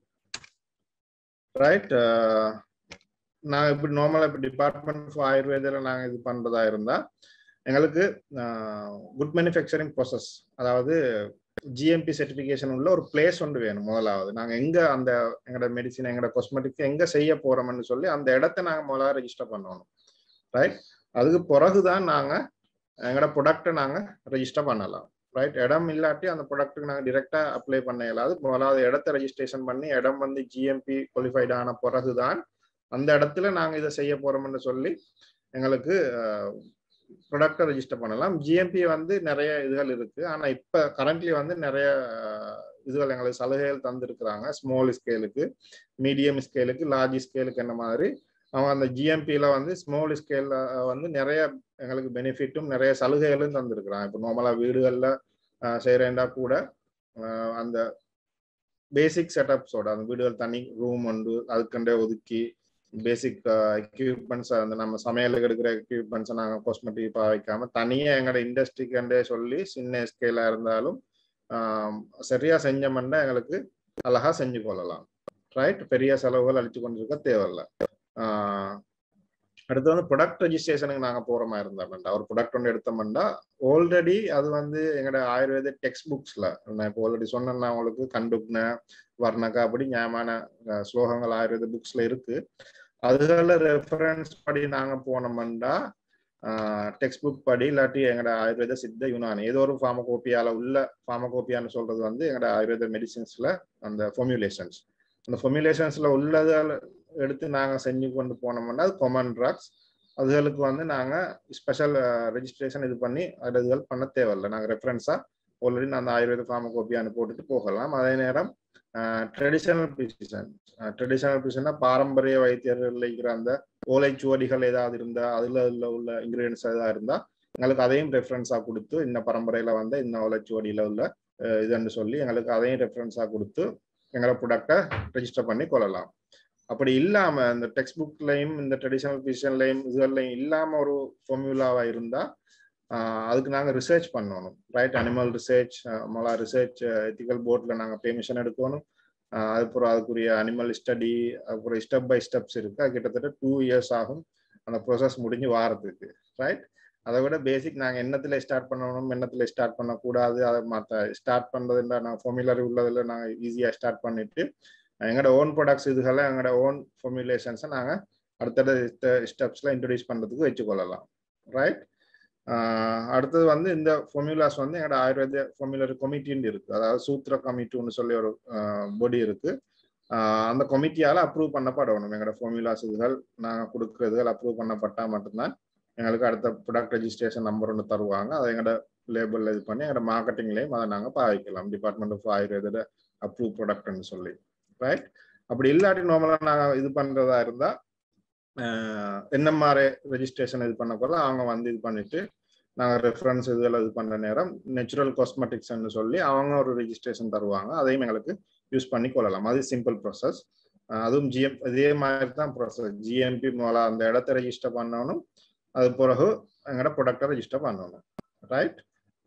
ரைட் நான் இப்படி நார்மலாக இப்போ டிபார்ட்மெண்ட் ஆஃப் ஆயுர்வேதில் நாங்கள் இது பண்ணுறதா இருந்தால் எங்களுக்கு குட் மேனுஃபேக்சரிங் ப்ராசஸ் அதாவது ஜிஎம்பி சர்டிஃபிகேஷன் உள்ள ஒரு பிளேஸ் ஒன்று வேணும் முதலாவது நாங்கள் எங்கே அந்த எங்களோட மெடிசின் எங்களோட காஸ்மெட்டிக்ஸ் எங்கே செய்ய போகிறோம்னு சொல்லி அந்த இடத்த நாங்கள் முதல்ல ரெஜிஸ்டர் பண்ணணும் ரைட் அதுக்கு பிறகு தான் நாங்கள் எங்களோட ப்ரொடக்டை நாங்கள் ரெஜிஸ்டர் பண்ணலாம் ரைட் இடம் இல்லாட்டி அந்த ப்ராடக்ட்டுக்கு நாங்கள் டிரெக்டாக அப்ளை பண்ண இயலாது முதலாவது இடத்த ரெஜிஸ்ட்ரேஷன் பண்ணி இடம் வந்து ஜிஎம்பி குவாலிஃபைட் ஆன பிறகு தான் அந்த இடத்துல நாங்கள் இதை செய்ய போகிறோம்னு சொல்லி எங்களுக்கு ப்ரொடக்டை ரெஜிஸ்டர் பண்ணலாம் ஜிஎம்பி வந்து நிறைய இதுகள் இருக்கு ஆனால் இப்போ கரண்ட்லி வந்து நிறைய இதுகள் எங்களுக்கு சலுகைகள் தந்துருக்குறாங்க ஸ்மால் ஸ்கேலுக்கு மீடியம் ஸ்கேலுக்கு லார்ஜ் ஸ்கேலுக்கு என்ன மாதிரி அவங்க அந்த ஜிஎம்பியில் வந்து ஸ்மால் ஸ்கேலில் வந்து நிறைய எங்களுக்கு பெனிஃபிட்டும் நிறைய சலுகைகளும் தந்துருக்குறாங்க இப்போ நார்மலாக வீடுகளில் செய்கிறேன்டா கூட அந்த பேசிக் செட்டப்ஸோட அந்த வீடுகள் தனி ரூம் உண்டு அதுக்கண்டே ஒதுக்கி பேசிக் எக்யூப்மெண்ட்ஸ் அந்த நம்ம சமையலுக்கு எடுக்கிற எக்யூப்மெண்ட்ஸை நாங்கள் காஸ்மெட்டிக் வைக்காம தனியாக எங்களோட இண்டஸ்ட்ரிக்கண்டே சொல்லி சின்ன ஸ்கேலாக இருந்தாலும் சரியாக செஞ்சோம்னா எங்களுக்கு அழகாக செஞ்சு கொள்ளலாம் ரைட் பெரிய செலவுகள் அழிச்சு கொண்டிருக்க தேவையில்ல அடுத்து வந்து ப்ரொடக்ட் ரெஜிஸ்ட்ரேஷனுக்கு நாங்கள் போகிற மாதிரி இருந்தோம்டா ஒரு ப்ரொடக்ட் ஒன்று எடுத்தோம்னா ஆல்ரெடி அது வந்து எங்களோட ஆயுர்வேத டெக்ஸ்ட் புக்ஸில் நான் இப்போ ஆல்ரெடி சொன்னேன்னா உங்களுக்கு கண்டுக்ன வர்ணகா அப்படி நியாயமான ஸ்லோகங்கள் ஆயுர்வேத புக்ஸில் இருக்கு அதுகளில் ரெஃபரன்ஸ் படி நாங்கள் போனோம்னா டெக்ஸ்ட் புக் படி இல்லாட்டி எங்களோட ஆயுர்வேத சித்த யுனானி ஏதோ ஒரு ஃபார்மகோப்பியால உள்ள ஃபார்மகோப்பியான்னு சொல்றது வந்து எங்களோட ஆயுர்வேத மெடிசின்ஸ்ல அந்த ஃபார்முலேஷன்ஸ் அந்த ஃபார்முலேஷன்ஸ்ல உள்ளதை எடுத்து நாங்கள் செஞ்சு கொண்டு போனோம்னா அது காமன் ட்ரக்ஸ் அதுகளுக்கு வந்து நாங்கள் ஸ்பெஷல் ரெஜிஸ்ட்ரேஷன் இது பண்ணி அது இதுகள் பண்ண தேவையில்லை நாங்கள் ரெஃபரன்ஸாக ஆல்ரெடி நான் அந்த ஆயுர்வேத ஃபார்மகோப்பியான்னு போட்டுட்டு போகலாம் அதே நேரம் ட்ரெடிஷனல் பிசிஷன் ட்ரெடிஷனல் பிசிஷன்னா பாரம்பரிய வைத்தியர்கள் இருக்கிற அந்த ஓலைச்சுவடிகள் ஏதாவது இருந்தா அதுல உள்ள இன்கிரீடியன்ஸ் ஏதாவது இருந்தா எங்களுக்கு அதையும் ரெஃபரன்ஸா கொடுத்து இந்த பரம்பரையில வந்து இந்த ஓலைச்சுவடியில உள்ள இதுன்னு சொல்லி எங்களுக்கு அதையும் ரெஃபரன்ஸா கொடுத்து எங்களை ப்ரொடக்டை ரெஜிஸ்டர் பண்ணி கொள்ளலாம் அப்படி இல்லாம இந்த டெக்ஸ்ட் புக்லையும் இந்த ட்ரெடிஷனல் பிசிஷன்லையும் இதுகள்லையும் இல்லாம ஒரு ஃபார்முலாவா இருந்தா அதுக்கு நாங்கள் ரிசர்ச் பண்ணணும் ரைட் அனிமல் ரிசர்ச் மொழா ரிசர்ச் எத்திக்கல் போர்டில் நாங்கள் பெர்மிஷன் எடுக்கணும் அதுக்கப்புறம் அதுக்குரிய அனிமல் ஸ்டடி அப்புறம் ஸ்டெப் பை ஸ்டெப்ஸ் இருக்கு அது கிட்டத்தட்ட டூ இயர்ஸ் ஆகும் அந்த ப்ரொசஸ் முடிஞ்சு வாரத்துக்கு ரைட் அதை விட பேசிக் நாங்கள் எண்ணத்தில் ஸ்டார்ட் பண்ணணும் எண்ணத்தில் ஸ்டார்ட் பண்ணக்கூடாது அதை மற்ற ஸ்டார்ட் பண்ணுறதுல நாங்கள் ஃபார்முலரி உள்ளதில் நாங்கள் ஈஸியாக ஸ்டார்ட் பண்ணிட்டு எங்களோட ஓன் ப்ராடக்ட்ஸ் இதுகளை எங்களோட ஓன் ஃபார்முலேஷன்ஸை நாங்கள் அடுத்தடுத்த ஸ்டெப்ஸில் இன்ட்ரடியூஸ் பண்ணுறதுக்கு வச்சுக்கொள்ளலாம் ரைட் அடுத்தது வந்து இந்த ஃபார்முலாஸ் வந்து எங்களோட ஆயுர்வேத ஃபார்முலரி கமிட்டின்னு இருக்கு அதாவது சூத்திர கமிட்டின்னு சொல்லி ஒரு பொடி இருக்கு அந்த கமிட்டியால அப்ரூவ் பண்ணப்படணும் எங்களோட ஃபார்முலாஸ் இதுகள் நாங்கள் கொடுக்குறதுகள் அப்ரூவ் பண்ணப்பட்டா மட்டும்தான் எங்களுக்கு அடுத்த ப்ராடக்ட் ரெஜிஸ்ட்ரேஷன் நம்பர் ஒன்று தருவாங்க அதை எங்களோட லேபிளில் இது பண்ணி எங்களோட மார்க்கெட்டிங்லேயும் அதை நாங்கள் பாவிக்கலாம் டிபார்ட்மெண்ட் ஆஃப் ஆயுர்வேத அப்ரூவ் ப்ராடக்ட்னு சொல்லி ரைட் அப்படி இல்லாட்டி நார்மலா நாங்க இது பண்றதா இருந்தா என்எம்ஆர்ஏ ரெஜிஸ்ட்ரேஷன் இது பண்ண போல அவங்க வந்து இது பண்ணிட்டு நாங்கள் ரெஃபரன்ஸ் இதெல்லாம் இது பண்ணுற நேரம் நேச்சுரல் காஸ்மெட்டிக்ஸ்னு சொல்லி அவங்க ஒரு ரெஜிஸ்ட்ரேஷன் தருவாங்க அதையும் எங்களுக்கு யூஸ் பண்ணி கொள்ளலாம் அது சிம்பிள் ப்ராசஸ் அதுவும் ஜிஎம் இதே மாதிரி தான் ப்ராசஸ் ஜிஎம்பி மூலம் அந்த இடத்த ரெஜிஸ்டர் பண்ணணும் அது பிறகு எங்களோட ப்ரொடக்டை ரெஜிஸ்டர் பண்ணணும் ரைட்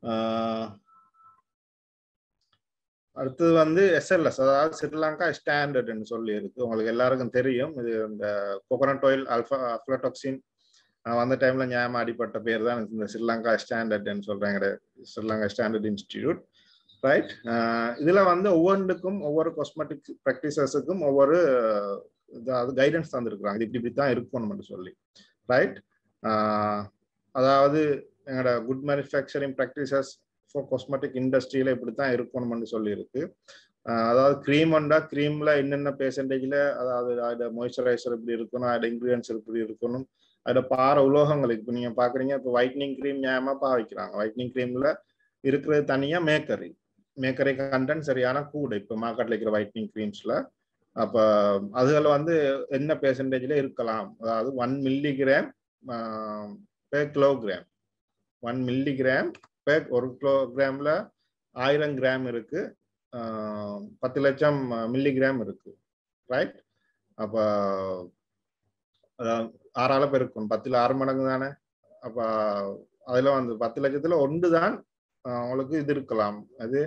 அடுத்தது வந்து எஸ்எல்எஸ் அதாவது ஸ்ரீலங்கா ஸ்டாண்டர்ட்னு சொல்லி இருக்கு உங்களுக்கு எல்லாருக்கும் தெரியும் இது இந்த கோகோனட் ஆயில் அல்ஃபா அஃப்லடாக்சின் வந்த டைம்ல ஞாபகம் அடிப்பட்ட பேர் தான் இந்த ஸ்ரீலங்கா ஸ்டாண்டர்ட்னு சொல்றாங்க ஸ்ரீலங்கா ஸ்டாண்டர்ட் இன்ஸ்டிடியூட் ரைட் இதுல வந்து ஒவ்வொன்றுக்கும் ஒவ்வொரு காஸ்மெட்டிக் ப்ராக்டிசஸுக்கும் ஒவ்வொரு அதாவது கைடன்ஸ் தந்துருக்குறாங்க இது இப்படி இப்படி தான் இருக்கணும்னு சொல்லி ரைட் அதாவது எங்களோட good manufacturing practices for cosmetic இண்டஸ்ட்ரியில இப்படி தான் இருக்கணும்னு சொல்லி இருக்கு அதாவது க்ரீம் வந்தா க்ரீம்ல என்னென்ன பெர்சன்டேஜ்ல அதாவது அதோட மாய்ஸ்சரைசர் இப்படி இருக்கணும் அதோட இன்க்ரீடியன்ஸ் இப்படி இருக்கணும் அதோட பார உலோகங்கள் இப்போ நீங்க பாக்குறீங்க இப்போ ஒயிட்னிங் க்ரீம் ஞாபகமா பாவிக்கிறாங்க ஒயிட்னிங் க்ரீம்ல இருக்கிறது தனியா மேக்கரி மேக்கரி கண்டென்ட் சரியான கூட இப்போ மார்க்கெட்ல இருக்கிற ஒயிட்னிங் க்ரீம்ஸ்ல அப்ப அதுல வந்து என்ன பெர்சன்டேஜ்ல இருக்கலாம் அதாவது one milligram per kilogram one milligram per ஒரு கிலோகிராம்ல ஆயிரம் கிராம் இருக்கு பத்து லட்சம் மில்லிகிராம் இருக்கு ரைட் அப்ப ஆறால பெருக்கும் பத்துல ஆறு மடங்கு தானே அப்ப அதுல வந்து பத்து லட்சத்துல ஒன்று தான் உங்களுக்கு இது இருக்கலாம் அது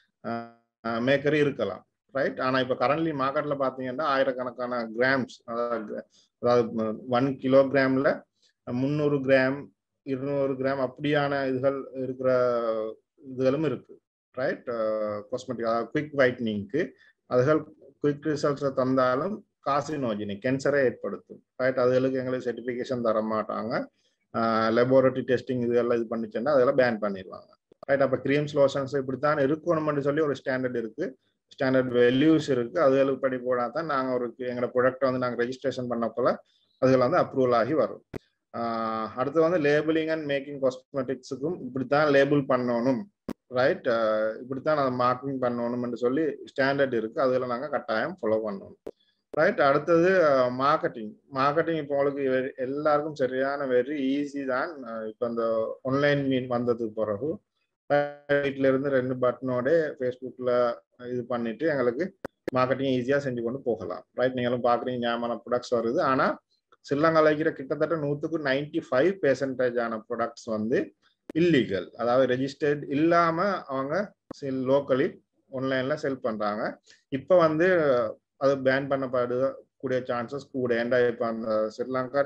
மேக்கரி இருக்கலாம் ரைட் ஆனா இப்ப கரண்ட்லி மார்க்கெட்ல பாத்தீங்கன்னா ஆயிரக்கணக்கான கிராம்ஸ் அதாவது அதாவது ஒன் கிலோகிராம்ல முந்நூறு கிராம் இருநூறு கிராம் அப்படியான இதுகள் இருக்கிற இதுகளும் இருக்கு ரைட் காஸ்மெட்டிக் அதாவது குவிக் ஒயிட்னிங்க்கு அதுகள் குவிக் ரிசல்ட்ஸை தந்தாலும் காசினோஜினி கேன்சரை ஏற்படுத்தும் ரைட் அதுகளுக்கு எங்களுக்கு சர்டிஃபிகேஷன் தர மாட்டாங்க லெபோரட்டரி டெஸ்டிங் இதெல்லாம் இது பண்ணிச்சேன்னா அதெல்லாம் பேன் பண்ணிடுவாங்க ரைட் அப்போ க்ரீம்ஸ் லோஷன்ஸ் இப்படித்தான் இருக்கணும்னு சொல்லி ஒரு ஸ்டாண்டர்ட் இருக்கு ஸ்டாண்டர்ட் வேல்யூஸ் இருக்கு அதுகளுக்கு படி போனால் தான் நாங்கள் ஒரு எங்களோட ப்ரொடக்டை வந்து நாங்கள் ரெஜிஸ்ட்ரேஷன் பண்ண போல அதுகள் வந்து அப்ரூவல் ஆகி வரும் அடுத்து வந்து லேபிளிங் அண்ட் மேக்கிங் காஸ்மெட்டிக்ஸுக்கும் இப்படித்தான் லேபிள் பண்ணணும் ரைட் இப்படித்தான் அதை மார்க்கிங் பண்ணணும்னு சொல்லி ஸ்டாண்டர்ட் இருக்கு அதில் நாங்கள் கட்டாயம் ஃபாலோ பண்ணணும் ரைட் அடுத்தது மார்க்கெட்டிங் மார்க்கெட்டிங் இப்போ உங்களுக்கு எல்லாருக்கும் சரியான வெரி ஈஸி தான் இப்போ அந்த ஆன்லைன் மீன் வந்ததுக்கு பிறகு வீட்டில இருந்து ரெண்டு பட்டனோட ஃபேஸ்புக்கில் இது பண்ணிட்டு எங்களுக்கு மார்க்கெட்டிங் ஈஸியாக செஞ்சு கொண்டு போகலாம் ரைட் நீங்களும் பார்க்குறீங்க ஞாபகம் ப்ராடக்ட்ஸ் வருது ஆனால் ஸ்ரீலங்காவில் இருக்கிற கிட்டத்தட்ட நூற்றுக்கு நைன்டி ஃபைவ் பெர்சன்டேஜ் ஆன ப்ராடக்ட்ஸ் வந்து இல்லீகல் அதாவது ரெஜிஸ்டர்ட் இல்லாமல் அவங்க லோக்கலி ஆன்லைனில் செல் பண்ணுறாங்க இப்போ வந்து அது பேன் பண்ணப்படு கூடிய சான்சஸ் கூட ஏண்டா இப்போ அந்த ஸ்ரீலங்கா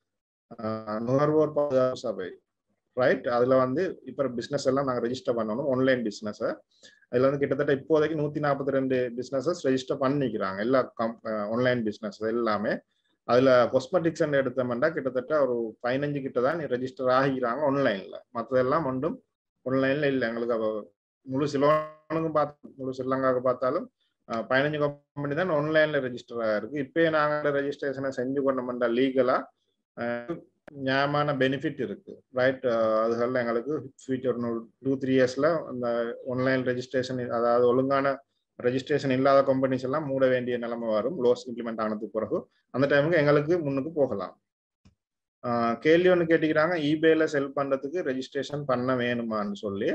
நுகர்வோர் பாதுகாப்பு சபை ரைட் அதுல வந்து இப்போ பிசினஸ் எல்லாம் நாங்கள் ரெஜிஸ்டர் பண்ணணும் ஆன்லைன் பிசினஸ் அதுல வந்து கிட்டத்தட்ட இப்போதைக்கு நூத்தி நாற்பத்தி ரெண்டு பிசினஸஸ் ரெஜிஸ்டர் பண்ணிக்கிறாங்க எல்லா கம் ஆன்லைன் பிசினஸ் எல்லாமே அதுல கொஸ்மெட்டிக்ஸ் எடுத்தோம்னா கிட்டத்தட்ட ஒரு பதினஞ்சு கிட்ட தான் ரெஜிஸ்டர் ஆகிக்கிறாங்க ஆன்லைன்ல மற்றதெல்லாம் ஒன்றும் ஆன்லைன்ல இல்லை எங்களுக்கு முழு சிலோனுக்கும் பார்த்து முழு ஸ்ரீலங்காவுக்கு பார்த்தாலும் பதினஞ்சு கம்பெனி தான் ஆன்லைன்ல ரெஜிஸ்டர் ஆயிருக்கு இப்பயே நாங்கள் ரெஜிஸ்ட்ரேஷனை செஞ்சு கொண்டோம்னா லீகலா ஞாபகமான பெனிஃபிட் இருக்கு ரைட் அதுகளில் எங்களுக்கு ஃபியூச்சர் டூ த்ரீ இயர்ஸ்ல அந்த ஆன்லைன் ரெஜிஸ்ட்ரேஷன் அதாவது ஒழுங்கான ரெஜிஸ்ட்ரேஷன் இல்லாத கம்பெனிஸ் எல்லாம் மூட வேண்டிய நிலைமை வரும் லோஸ் இம்ப்ளிமெண்ட் ஆனதுக்கு பிறகு அந்த டைமுக்கு எங்களுக்கு முன்னுக்கு போகலாம் கேள்வி ஒன்று கேட்டுக்கிறாங்க இபேல செல் பண்றதுக்கு ரெஜிஸ்ட்ரேஷன் பண்ண வேணுமான்னு சொல்லி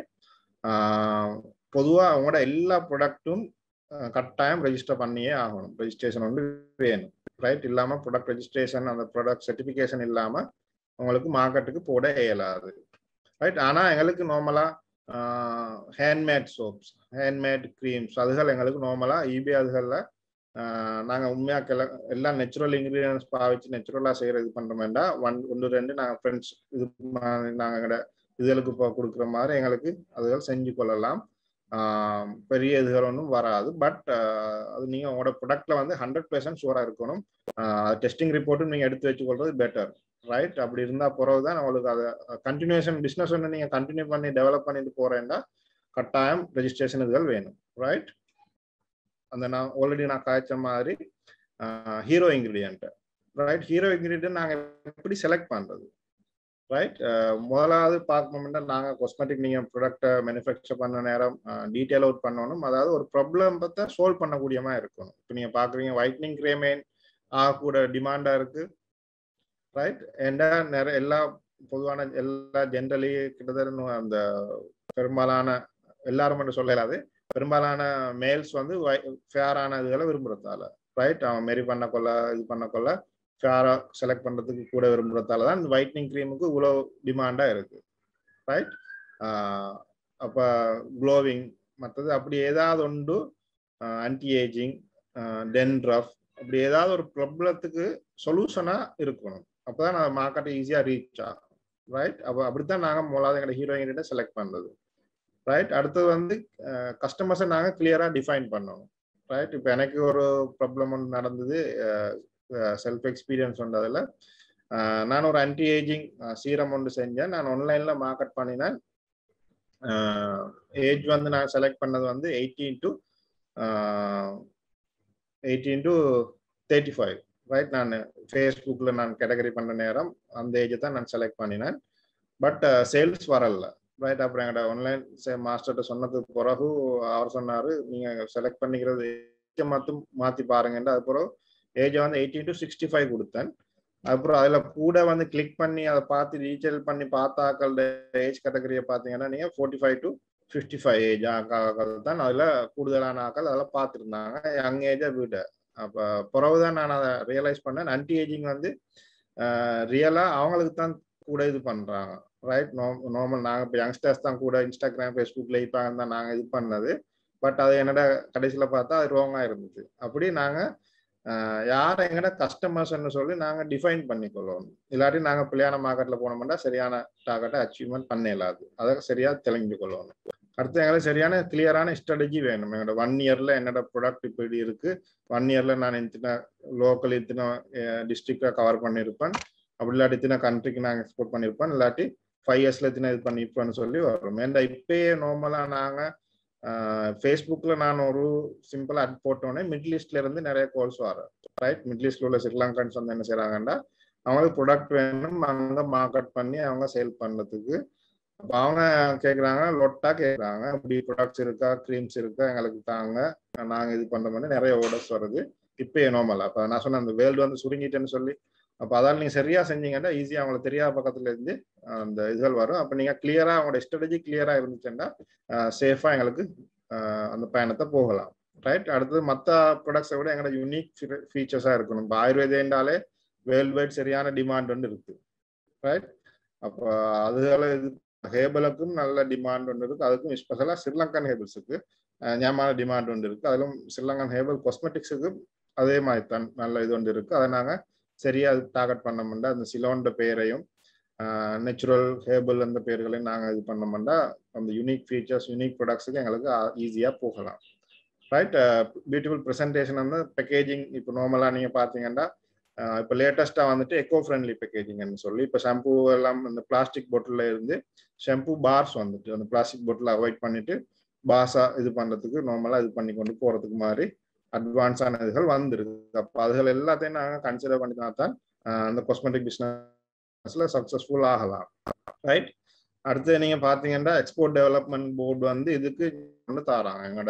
பொதுவாக அவங்களோட எல்லா ப்ராடக்ட்டும் கட்டாயம் ரெஜிஸ்டர் பண்ணியே ஆகணும் ரெஜிஸ்ட்ரேஷன் வந்து வேணும் ரைட் இல்லாமல் ப்ராடக்ட் ரெஜிஸ்ட்ரேஷன் அந்த ப்ராடக்ட் சர்டிஃபிகேஷன் இல்லாமல் உங்களுக்கு மார்க்கெட்டுக்கு போட இயலாது ரைட் ஆனால் எங்களுக்கு நார்மலாக ஹேண்ட்மேட் சோப்ஸ் ஹேண்ட்மேட் க்ரீம்ஸ் அதுகள் எங்களுக்கு நார்மலாக இபி அதுகளில் நாங்கள் உண்மையாக கிள எல்லாம் நேச்சுரல் இன்க்ரீடியன்ஸ் பாவிச்சு நேச்சுரலாக செய்கிற இது பண்ணுறோமேண்டா ஒன் ஒன்று ரெண்டு நாங்கள் ஃப்ரெண்ட்ஸ் இது நாங்கள் எங்களோட இதுகளுக்கு இப்போ கொடுக்குற மாதிரி எங்களுக்கு அதுகள் செஞ்சு கொள்ளலாம் பெரிய இதுகள் ஒன்றும் வராது பட் அது நீங்கள் உங்களோட ப்ரொடக்ட்ல வந்து ஹண்ட்ரட் பெர்சன்ட் ஷூராக இருக்கணும் டெஸ்டிங் ரிப்போர்ட்டும் நீங்கள் எடுத்து வச்சுக்கொள்றது பெட்டர் ரைட் அப்படி இருந்தால் பிறகு தான் உங்களுக்கு அதை கண்டினியூஷன் பிஸ்னஸ் ஒன்று நீங்கள் கண்டினியூ பண்ணி டெவலப் பண்ணிட்டு போகிறேன்டா கட்டாயம் ரெஜிஸ்ட்ரேஷன் இதுகள் வேணும் ரைட் அந்த நான் ஆல்ரெடி நான் காய்ச்ச மாதிரி hero ingredient right hero ingredient நாங்கள் எப்படி செலக்ட் பண்ணுறது ரைட் முதலாவது பார்க்கணும்னா நாங்கள் காஸ்மெட்டிக் நீங்கள் ப்ராடக்டை மேனுஃபேக்சர் பண்ண நேரம் டீட்டெயில் அவுட் பண்ணணும் அதாவது ஒரு ப்ராப்ளம் பார்த்தா சால்வ் பண்ணக்கூடியமா இருக்கணும் இப்போ நீங்கள் பார்க்குறீங்க ஒயிட்னிங் கிரேமேன் ஆகக்கூட டிமாண்டாக இருக்குது ரைட் ஏண்டா நிறைய எல்லா பொதுவான எல்லா ஜென்ரலி கிட்டத்தட்ட அந்த பெரும்பாலான எல்லாரும் மட்டும் சொல்லலாது பெரும்பாலான மேல்ஸ் வந்து ஃபேரான இதுகளை விரும்புறதால ரைட் அவன் மாரி பண்ண கொள்ள இது பண்ண கொள்ள ஃபேரா செலக்ட் பண்றதுக்கு கூட விரும்புறதால தான் இந்த ஒயிட்னிங் க்ரீமுக்கு இவ்வளோ டிமாண்டா இருக்கு ரைட் அப்போ க்ளோவிங் மற்றது அப்படி ஏதாவது உண்டு ஆன்டி ஏஜிங் டென்ட்ரஃப் அப்படி ஏதாவது ஒரு ப்ராப்ளத்துக்கு சொல்யூஷனா இருக்கணும் அப்போதான் நான் மார்க்கெட்டை ஈஸியாக ரீச் ஆகும் ரைட் அப்போ அப்படித்தான் நாங்கள் மூலாவது எங்களோட ஹீரோயின் செலக்ட் பண்ணுறது ரைட் அடுத்தது வந்து கஸ்டமர்ஸை நாங்கள் கிளியராக டிஃபைன் பண்ணணும் ரைட் இப்போ எனக்கு ஒரு ப்ராப்ளம் ஒன்று நடந்தது செல்ஃப் எக்ஸ்பீரியன்ஸ் வந்ததில் நான் ஒரு ஆன்டி ஏஜிங் சீரம் ஒன்று செஞ்சேன் நான் ஆன்லைனில் மார்க்கெட் பண்ணினேன் ஏஜ் வந்து நான் செலக்ட் பண்ணது வந்து eighteen to eighteen to thirty five right நான் ஃபேஸ்புக்கில் நான் கேட்டகரி பண்ண நேரம் அந்த ஏஜை தான் நான் செலக்ட் பண்ணினேன் பட் சேல்ஸ் வரல ரைட் அப்புறம் எங்கள்ட ஆன்லைன் மாஸ்டர்கிட்ட சொன்னதுக்கு பிறகு அவர் சொன்னார் நீங்கள் செலக்ட் பண்ணிக்கிறது மட்டும் மாற்றி பாருங்கன்ற அது பிறகு ஏஜை வந்து எயிட்டீன் டு சிக்ஸ்டி ஃபைவ் கொடுத்தேன் அப்புறம் அதில் கூட வந்து கிளிக் பண்ணி அதை பார்த்து ரீச்சேல் பண்ணி பார்த்தாக்கள் ஏஜ் கேட்டகரியை பார்த்தீங்கன்னா நீங்கள் forty five to fifty five age ஆக்கள் தான் அதில் கூடுதலான ஆக்கள் அதெல்லாம் பார்த்துருந்தாங்க யங் ஏஜை விட அப்போ பிறகு தான் நான் அதை ரியலைஸ் பண்ணேன் அன்டி ஏஜிங் வந்து ரியலாக அவங்களுக்கு தான் கூட இது பண்ணுறாங்க ரைட் நோ நார்மல் நாங்கள் இப்போ யங்ஸ்டர்ஸ் தான் கூட இன்ஸ்டாகிராம் ஃபேஸ்புக்கில் இருப்பாங்க தான் நாங்கள் இது பண்ணது பட் அது என்னோட கடைசியில் பார்த்தா அது ரோங்காக இருந்துச்சு அப்படி நாங்கள் யார் எங்கட கஸ்டமர்ஸ்ன்னு சொல்லி நாங்கள் டிஃபைன் பண்ணிக்கொள்ளணும் இல்லாட்டி நாங்கள் பிள்ளையான மார்க்கெட்டில் போனோம்னா சரியான டார்கெட்டை அச்சீவ்மெண்ட் பண்ண இயலாது அதை சரியாக தெளிஞ்சு கொள்ளணும் அடுத்து எங்களுக்கு சரியான கிளியரான ஸ்ட்ராட்டஜி வேணும் எங்களோட ஒன் இயர்ல என்னோட ப்ராடக்ட் இப்படி இருக்கு ஒன் இயர்ல நான் இத்தனை லோக்கல் இத்தனை டிஸ்ட்ரிக்டை கவர் பண்ணியிருப்பேன் அப்படி இல்லாட்டி இத்தனை கண்ட்ரிக்கு நாங்கள் எக்ஸ்போர்ட் பண்ணியிருப்பேன் இல்லாட்டி ஃபைவ் இயர்ஸ்ல இத்தனை இது பண்ணியிருப்பேன்னு சொல்லி வரும் ஏன்டா இப்பயே நார்மலாக நாங்கள் ஃபேஸ்புக்கில் நான் ஒரு சிம்பிள் அட் போட்டோன்னே மிடில் ஈஸ்ட்ல இருந்து நிறைய கால்ஸ் வரும் ரைட் மிடில் ஈஸ்ட்ல உள்ள ஸ்ரீலங்கன்ஸ் வந்து என்ன செய்யறாங்கன்னா அவங்களுக்கு ப்ராடக்ட் வேணும் அவங்க மார்க்கெட் பண்ணி அவங்க சேல் பண்ணுறதுக்கு அப்போ அவங்க கேட்குறாங்க லொட்டா கேட்குறாங்க இப்படி ப்ராடக்ட்ஸ் இருக்கா க்ரீம்ஸ் இருக்கா எங்களுக்கு தாங்க நாங்கள் இது பண்ணுற மாதிரி நிறைய ஆர்டர்ஸ் வருது இப்போ நார்மல் அப்போ நான் சொன்ன அந்த வேர்ல்டு வந்து சுருங்கிட்டேன்னு சொல்லி அப்போ அதால் நீங்கள் சரியாக செஞ்சீங்கன்னா ஈஸியாக அவங்களுக்கு தெரியாத பக்கத்துல இருந்து அந்த இதுகள் வரும் அப்போ நீங்கள் கிளியராக அவங்களோட ஸ்ட்ராட்டஜி கிளியராக இருந்துச்சுன்னா சேஃபாக எங்களுக்கு அந்த பயணத்தை போகலாம் ரைட் அடுத்தது மற்ற ப்ராடக்ட்ஸை விட எங்களோட யூனிக் ஃபீச்சர்ஸாக இருக்கணும் இப்போ ஆயுர்வேதேண்டாலே வேர்ல்டு வைட் சரியான டிமாண்ட் வந்து இருக்கு ரைட் அப்போ அதுகளை இது ஹேபலுக்கும் நல்ல டிமாண்ட் ஒன்று இருக்கு அதுக்கும் ஸ்பெஷலாக ஸ்ரீலங்கன் ஹேபிள்ஸுக்கு ஞாபக டிமாண்ட் ஒன்று இருக்கு அதிலும் ஸ்ரீலங்கன் ஹேபிள் காஸ்மெட்டிக்ஸுக்கு அதே மாதிரி தான் நல்ல இது ஒன்று இருக்கு அதை நாங்கள் சரியா அது டார்கெட் பண்ணோம்னா அந்த சிலோன்ற பெயரையும் நேச்சுரல் ஹேபிள் அந்த பெயர்களையும் நாங்கள் இது பண்ணோம்னா அந்த யூனிக் ஃபீச்சர்ஸ் யூனிக் ப்ராடக்ட்ஸுக்கு எங்களுக்கு ஈஸியாக போகலாம் ரைட் பியூட்டிஃபுல் ப்ரெசன்டேஷன் வந்து பேக்கேஜிங் இப்போ நார்மலாக நீங்கள் பார்த்தீங்கன்னா இப்போ லேட்டஸ்ட்டாக வந்துட்டு எக்கோ ஃப்ரெண்ட்லி பேக்கேஜிங்னு சொல்லி இப்போ ஷாம்பு எல்லாம் இந்த பிளாஸ்டிக் பாட்டிலில் இருந்து ஷாம்பு பார்ஸ் வந்துட்டு அந்த பிளாஸ்டிக் பாட்டில் அவாய்ட் பண்ணிட்டு பார்ஸாக இது பண்ணுறதுக்கு நார்மலாக இது பண்ணி கொண்டு போகிறதுக்கு மாதிரி அட்வான்ஸான இதுகள் வந்துருக்கு அப்போ அதுகள் எல்லாத்தையும் நாங்கள் கன்சிடர் பண்ணினா தான் அந்த காஸ்மெட்டிக் பிஸ்னஸில் சக்ஸஸ்ஃபுல் ஆகலாம் ரைட் அடுத்து நீங்கள் பார்த்தீங்கன்னா எக்ஸ்போர்ட் டெவலப்மெண்ட் போர்டு வந்து இதுக்கு வந்து தாராங்க எங்களோட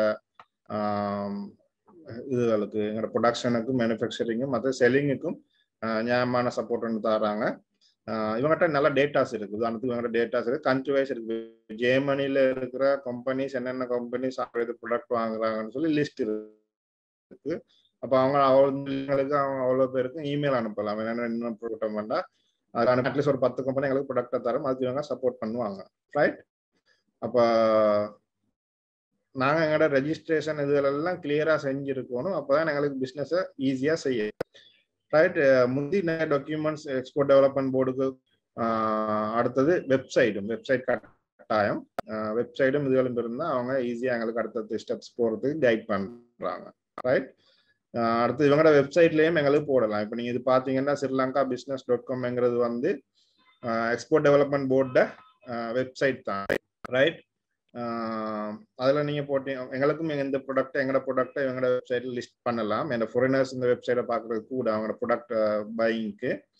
இதுகளுக்கு எங்களோட ப்ரொடக்ஷனுக்கும் மேனுஃபேக்சரிங்கும் மற்ற செல்லிங்குக்கும் நியாயமான சப்போர்ட் ஒன்று தராங்க இவங்ககிட்ட நல்ல டேட்டாஸ் இருக்குது உதாரணத்துக்கு இவங்ககிட்ட டேட்டாஸ் இருக்கு கண்ட்ரி வைஸ் இருக்கு ஜெர்மனில இருக்கிற கம்பெனிஸ் என்னென்ன கம்பெனிஸ் இது ப்ராடக்ட் வாங்குறாங்கன்னு சொல்லி லிஸ்ட் இருக்கு அப்போ அவங்க அவங்களுக்கு அவங்க அவ்வளோ பேருக்கு இமெயில் அனுப்பலாம் என்னென்ன இன்னும் ப்ராடக்ட் வேண்டாம் அதில் அனுப்பி அட்லீஸ்ட் ஒரு பத்து கம்பெனி எங்களுக்கு ப்ராடக்டை தரும் அது இவங்க சப்போர்ட் பண்ணுவாங்க ரைட் அப்போ நாங்கள் எங்களோட ரெஜிஸ்ட்ரேஷன் இதுகளெல்லாம் கிளியராக செஞ்சுருக்கணும் அப்போ தான் எங்களுக்கு பிஸ்னஸை ஈஸியாக செய்ய ரைட் முந்தின டாக்குமெண்ட்ஸ் எக்ஸ்போர்ட் டெவலப்மெண்ட் போர்டுக்கு அடுத்தது வெப்சைட்டும் வெப்சைட் கட்டாயம் வெப்சைட்டும் இதுகளும் இருந்தால் அவங்க ஈஸியாக எங்களுக்கு அடுத்தடுத்த ஸ்டெப்ஸ் போகிறதுக்கு கைட் பண்ணுறாங்க ரைட் அடுத்து இவங்களோட வெப்சைட்லேயும் எங்களுக்கு போடலாம் இப்போ நீங்கள் இது பார்த்தீங்கன்னா ஸ்ரீலங்கா பிஸ்னஸ் டாட் காம்ங்கிறது வந்து எக்ஸ்போர்ட் டெவலப்மெண்ட் போர்ட வெப்சைட் தான் ரைட் அதில் நீங்கள் போட்டீங்க எங்களுக்கும் எந்த ப்ராடக்ட் எங்களோட ப்ராடக்ட்டை எங்களோட வெப்சைட்டில் லிஸ்ட் பண்ணலாம் என் ஃபாரினர்ஸ் இந்த வெப்சைட்டை பார்க்குறது கூட அவங்களோட ப்ராடக்ட் பையிங்க்கு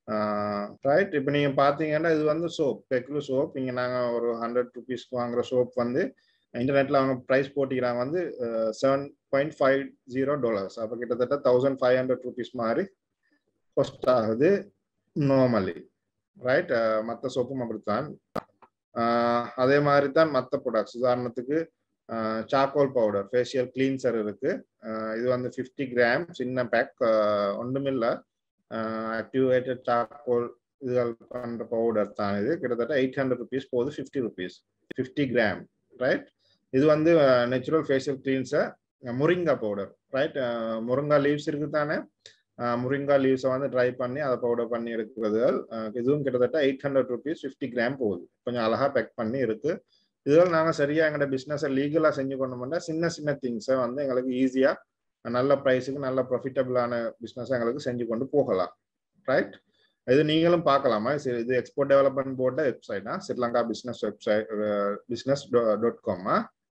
ரைட் இப்போ நீங்கள் பார்த்தீங்கன்னா இது வந்து சோப் பெக்லு சோப் இங்கே நாங்கள் ஒரு ஹண்ட்ரட் ருபீஸ்க்கு வாங்குற சோப் வந்து இன்டர்நெட்டில் அவங்க ப்ரைஸ் போட்டிக்கிறாங்க வந்து seven point five zero dollars அப்போ கிட்டத்தட்ட தௌசண்ட் ஃபைவ் ஹண்ட்ரட் ருபீஸ் மாதிரி காஸ்ட் ஆகுது நார்மலி ரைட் மற்ற சோப்பும் அப்படித்தான் அதே மாதிரி தான் மற்ற ப்ராடக்ட்ஸ் உதாரணத்துக்கு சாக்கோல் பவுடர் ஃபேஷியல் கிளீன்சர் இருக்கு இது வந்து ஃபிஃப்டி கிராம் சின்ன பேக் ஒன்றுமில்ல ஆக்டிவேட்டட் சாக்கோல் இதுகள் பண்ணுற பவுடர் தான் இது கிட்டத்தட்ட எயிட் ஹண்ட்ரட் ருபீஸ் போகுது fifty rupees fifty gram right இது வந்து நேச்சுரல் ஃபேஷியல் கிளீன்சர் முருங்கா பவுடர் ரைட் முருங்கா லீவ்ஸ் இருக்கு தானே முருங்கா லீவ்ஸை வந்து ட்ரை பண்ணி அதை பவுடர் பண்ணி எடுக்கிறது இதுவும் கிட்டத்தட்ட eight hundred rupees fifty gram போகுது கொஞ்சம் அழகா பேக் பண்ணி இருக்கு இதெல்லாம் நாங்கள் சரியா எங்களோட பிஸ்னஸை லீகலாக செஞ்சு கொண்டோம்னா சின்ன சின்ன திங்ஸை வந்து எங்களுக்கு ஈஸியாக நல்ல ப்ரைஸுக்கு நல்ல ப்ராஃபிட்டபிளான பிஸ்னஸை எங்களுக்கு செஞ்சு கொண்டு போகலாம் ரைட் இது நீங்களும் பார்க்கலாமா இது எக்ஸ்போர்ட் டெவலப்மெண்ட் போர்ட வெப்சைட்டா Sri Lanka business website business dot காமா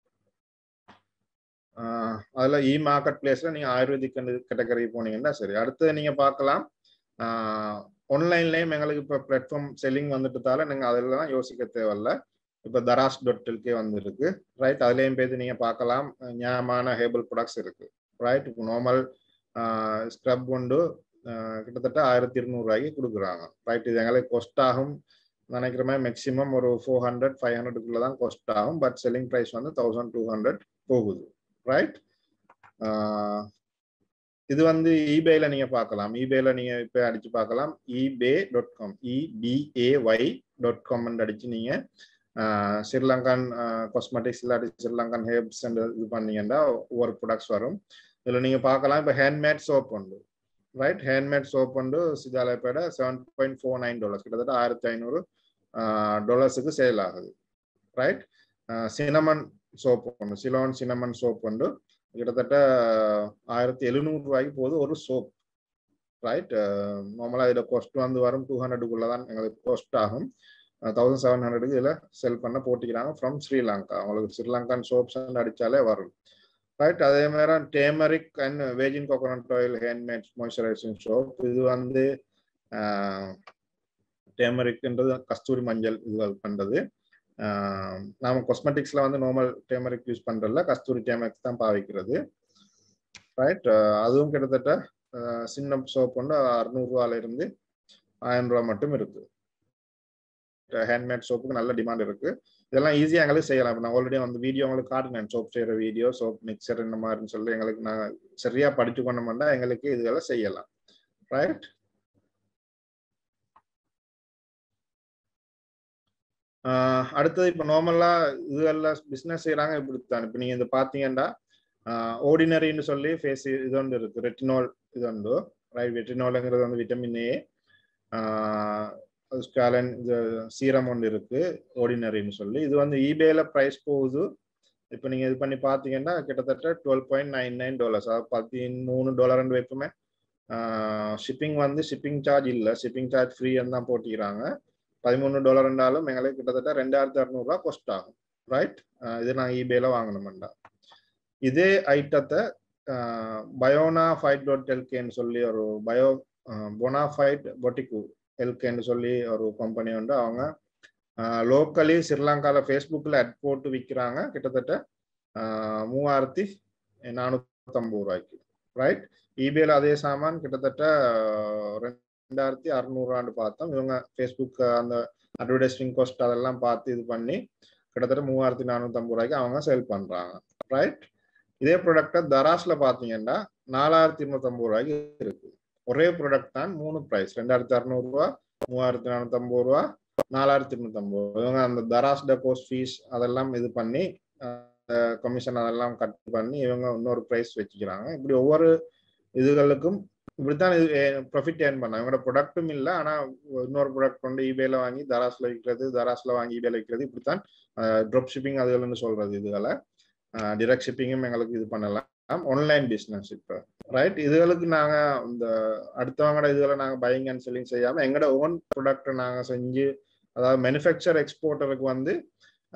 அதில் இ மார்க்கெட் பிளேஸில் நீங்கள் ஆயுர்வேதிக் கேட்டகரி போனீங்கன்னா சரி அடுத்து நீங்கள் பார்க்கலாம் ஆன்லைன்லேயும் எங்களுக்கு இப்போ பிளாட்ஃபார்ம் செல்லிங் வந்துட்டதால நீங்கள் அதெல்லாம் யோசிக்க தேவையில்ல இப்போ தராஸ் டாட் எல்கே வந்துருக்கு ரைட் அதுலேயும் போய் நீங்கள் பார்க்கலாம் ஞாபகமான ஹேபிள் ப்ராடக்ட்ஸ் இருக்கு ரைட் இப்போ நார்மல் ஸ்க்ரப் கொண்டு கிட்டத்தட்ட ஆயிரத்தி இருநூறுவாய்க்கு கொடுக்குறாங்க ரைட் இது எங்களுக்கு கொஸ்ட் ஆகும் நினைக்கிற மாதிரி மேக்ஸிமம் ஒரு ஃபோர் ஹண்ட்ரட் ஃபைவ் ஹண்ட்ரடுக்குள்ள தான் கொஸ்ட் ஆகும் பட் செல்லிங் ப்ரைஸ் வந்து தௌசண்ட் டூ ஹண்ட்ரட் போகுது ரைட் இது வந்து இபேல நீங்க பார்க்கலாம் இபேல நீங்க இப்ப அடிச்சு பார்க்கலாம் eBay dot com E B A Y dot com அடிச்சு நீங்க ஸ்ரீலங்கன் காஸ்மெட்டிக்ஸ் இல்லாட்டி ஸ்ரீலங்கன் ஹேப்ஸ் இது பண்ணீங்கன்னா ஒவ்வொரு ப்ராடக்ட்ஸ் வரும் இதுல நீங்க பார்க்கலாம் இப்போ ஹேண்ட்மேட் சோப் உண்டு ரைட் ஹேண்ட்மேட் சோப் உண்டு சிதாலயப்பேட seven point four nine dollars கிட்டத்தட்ட ஆயிரத்தி ஐநூறு டாலர்ஸுக்கு சேல் ஆகுது ரைட் சினமன் சோப் உண்டு சிலோன் சினமன் சோப் உண்டு கிட்டத்தட்ட ஆயிரத்தி எழுநூறு ரூபாய்க்கு போகுது ஒரு சோப் ரைட் நார்மலாக இதில் கொஸ்ட் வந்து வரும் டூ ஹண்ட்ரடுக்குள்ள தான் எங்களுக்கு கோஸ்ட் ஆகும் தௌசண்ட் செவன் ஹண்ட்ரடுக்கு இதில் செல் பண்ண போட்டிக்கிறாங்க ஃப்ரம் ஸ்ரீலங்கா அவங்களுக்கு ஸ்ரீலங்கன் சோப்ஸ் அடித்தாலே வரும் ரைட் அதே மாதிரி turmeric and virgin coconut oil handmade moisturizing soap இது வந்து டேமரிக்ன்றது கஸ்தூரி மஞ்சள் இது பண்ணுறது நாம காஸ்மெட்டிக்ஸ்ல வந்து நார்மல் டேமரிக் யூஸ் பண்றதுல கஸ்தூரி டேமரிக் தான் பாவிக்கிறது ரைட் அதுவும் கிட்டத்தட்ட சின்ன சோப் வந்து அறுநூறுவால இருந்து ஆயிரம் ரூபா மட்டும் இருக்கு ஹேண்ட்மேட் சோப்புக்கு நல்ல டிமாண்ட் இருக்கு இதெல்லாம் ஈஸியாக எங்களுக்கு செய்யலாம் நான் ஆல்ரெடி வந்து வீடியோ உங்களுக்கு காட்டினேன் சோப் செய்யற வீடியோ சோப் மிக்சர் இந்த மாதிரின்னு சொல்லி எங்களுக்கு நாங்கள் சரியா படிச்சு கொண்டோம்னா எங்களுக்கு இதெல்லாம் செய்யலாம் ரைட் அடுத்தது இப்போ நார்மலா இதெல்லாம் பிஸ்னஸ் செய்யறாங்க இப்படித்தான் இப்போ நீங்க இதை பார்த்தீங்கன்னா ஓர்டினரின்னு சொல்லி ஃபேஸ் இது ஒன்று இருக்கு ரெட்டினால் இது உண்டு ரைட் ரெட்டினாலுங்கிறது வந்து விட்டமின் ஏ ஸ்காலன் இது சீரம் ஒன்று இருக்கு ஓர்டினரின்னு சொல்லி இது வந்து இபேல ப்ரைஸ் போகுது இப்போ நீங்க இது பண்ணி பார்த்தீங்கன்னா கிட்டத்தட்ட twelve point nine nine dollars அதாவது பதிமூணு டாலர் வைப்புமே ஷிப்பிங் வந்து ஷிப்பிங் சார்ஜ் இல்லை ஷிப்பிங் சார்ஜ் ஃப்ரீன்னு தான் போட்டிக்கிறாங்க பதிமூணு டாலர் இருந்தாலும் எங்களுக்கு கிட்டத்தட்ட ரெண்டாயிரத்தி அறுநூறுவா கொஸ்ட் ஆகும் ரைட் இது நான் இபேல வாங்கணுமெண்டா இதே ஐட்டத்தை பயோனா ஃபைட் டாட் எல்கேன்னு சொல்லி ஒரு பயோ பொனாஃபைட் பொட்டிக்கு எல்கேன்னு சொல்லி ஒரு கம்பெனி உண்டு அவங்க லோக்கலி ஸ்ரீலங்காவில் ஃபேஸ்புக்கில் அட் போட்டு விற்கிறாங்க கிட்டத்தட்ட மூவாயிரத்தி நானூற்றம்பது ரூபாய்க்கு ரைட் இபேல அதே சாமான் கிட்டத்தட்ட ரெண்டாயிரத்தி அறுநூறுவான்னு பார்த்தோம் இவங்க ஃபேஸ்புக் அந்த அட்வர்டைஸ்டிங் காஸ்ட் அதெல்லாம் பார்த்து இது பண்ணி கிட்டத்தட்ட மூவாயிரத்தி நானூற்றம்பது ரூபாய்க்கு அவங்க சேல் பண்ணுறாங்க ரைட் இதே ப்ராடக்டை தராஸ்ல பார்த்தீங்கன்னா நாலாயிரத்தி இருநூத்தம்பது ரூபாய்க்கு இருக்கு ஒரே ப்ராடக்ட் தான் மூணு ப்ரைஸ் ரெண்டாயிரத்தி அறுநூறுவா மூவாயிரத்தி நானூற்றம்பது ரூபா நாலாயிரத்தி இருநூத்தம்பது ரூபா இவங்க அந்த தராஸ் டெபோஸ் ஃபீஸ் அதெல்லாம் இது பண்ணி கமிஷன் அதெல்லாம் கட் பண்ணி இவங்க இன்னொரு ப்ரைஸ் வச்சுக்கிறாங்க இப்படி ஒவ்வொரு இதுகளுக்கும் இப்படித்தான் இது ப்ராஃபிட் ஏர்ன் பண்ணாங்க இவங்களோட ப்ராடக்ட்டும் இல்லை ஆனால் இன்னொரு ப்ராடக்ட் கொண்டு இபேல வாங்கி தராஸ்ல விற்கிறது தராஸ்ல வாங்கி இபேல விற்கிறது இப்படித்தான் ட்ராப் ஷிப்பிங் அதுகள்னு சொல்றது இதுகளை டிரெக்ட் ஷிப்பிங்கும் எங்களுக்கு இது பண்ணலாம் ஆன்லைன் பிஸ்னஸ் இப்போ ரைட் இதுகளுக்கு நாங்கள் இந்த அடுத்தவங்களோட இதுகளை நாங்கள் பையிங் அண்ட் செல்லிங் செய்யாமல் எங்களோட ஓன் ப்ராடக்ட்டை நாங்கள் செஞ்சு அதாவது மேனுஃபேக்சர் எக்ஸ்போர்ட்டருக்கு வந்து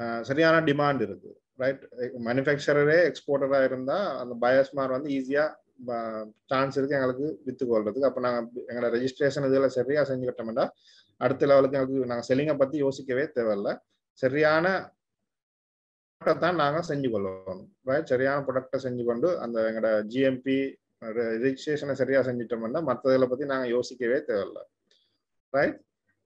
சரியான டிமாண்ட் இருக்கு ரைட் மேனுஃபேக்சரரே எக்ஸ்போர்ட்டராக இருந்தால் அந்த பயஸ்மார் வந்து ஈஸியாக சான்ஸ் இருக்கு எங்களுக்கு வித்து கொள்றதுக்கு அப்போ நாங்கள் எங்களோட ரெஜிஸ்ட்ரேஷன் இதெல்லாம் சரியா செஞ்சுக்கிட்டோம்னா அடுத்த லெவலுக்கு எங்களுக்கு நாங்கள் செல்லிங்கை பத்தி யோசிக்கவே தேவையில்ல சரியான தான் நாங்கள் செஞ்சு கொள்வோம் ரைட் சரியான ப்ராடக்டை செஞ்சு கொண்டு அந்த எங்களோட ஜிஎம்பி ரெஜிஸ்ட்ரேஷனை சரியா செஞ்சிட்டோம்னா மற்றதில் பத்தி நாங்கள் யோசிக்கவே தேவையில்ல ரைட்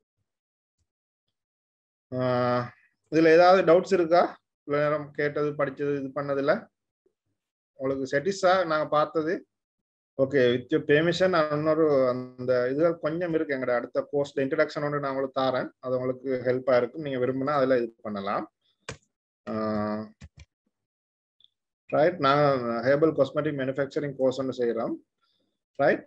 இதுல ஏதாவது டவுட்ஸ் இருக்கா இவ்வளவு நேரம் கேட்டது படிச்சது இது பண்ணதுல உங்களுக்கு செட்டிஸா நாங்க பார்த்தது ஓகே வித் பெர்மிஷன் இன்னொரு அந்த இது கொஞ்சம் இருக்கு எங்களோட அடுத்த கோர்ஸ்ல இன்ட்ரடக்ஷன் ஒன்று நான் உங்களுக்கு தாரேன் அது உங்களுக்கு ஹெல்ப்பா இருக்கும் நீங்க விரும்பினா அதுல இது பண்ணலாம் ரைட் நாங்கள் ஹேபிள் காஸ்மெட்டிக் மேனுஃபேக்சரிங் கோர்ஸ் ஒன்று செய்கிறோம் ரைட்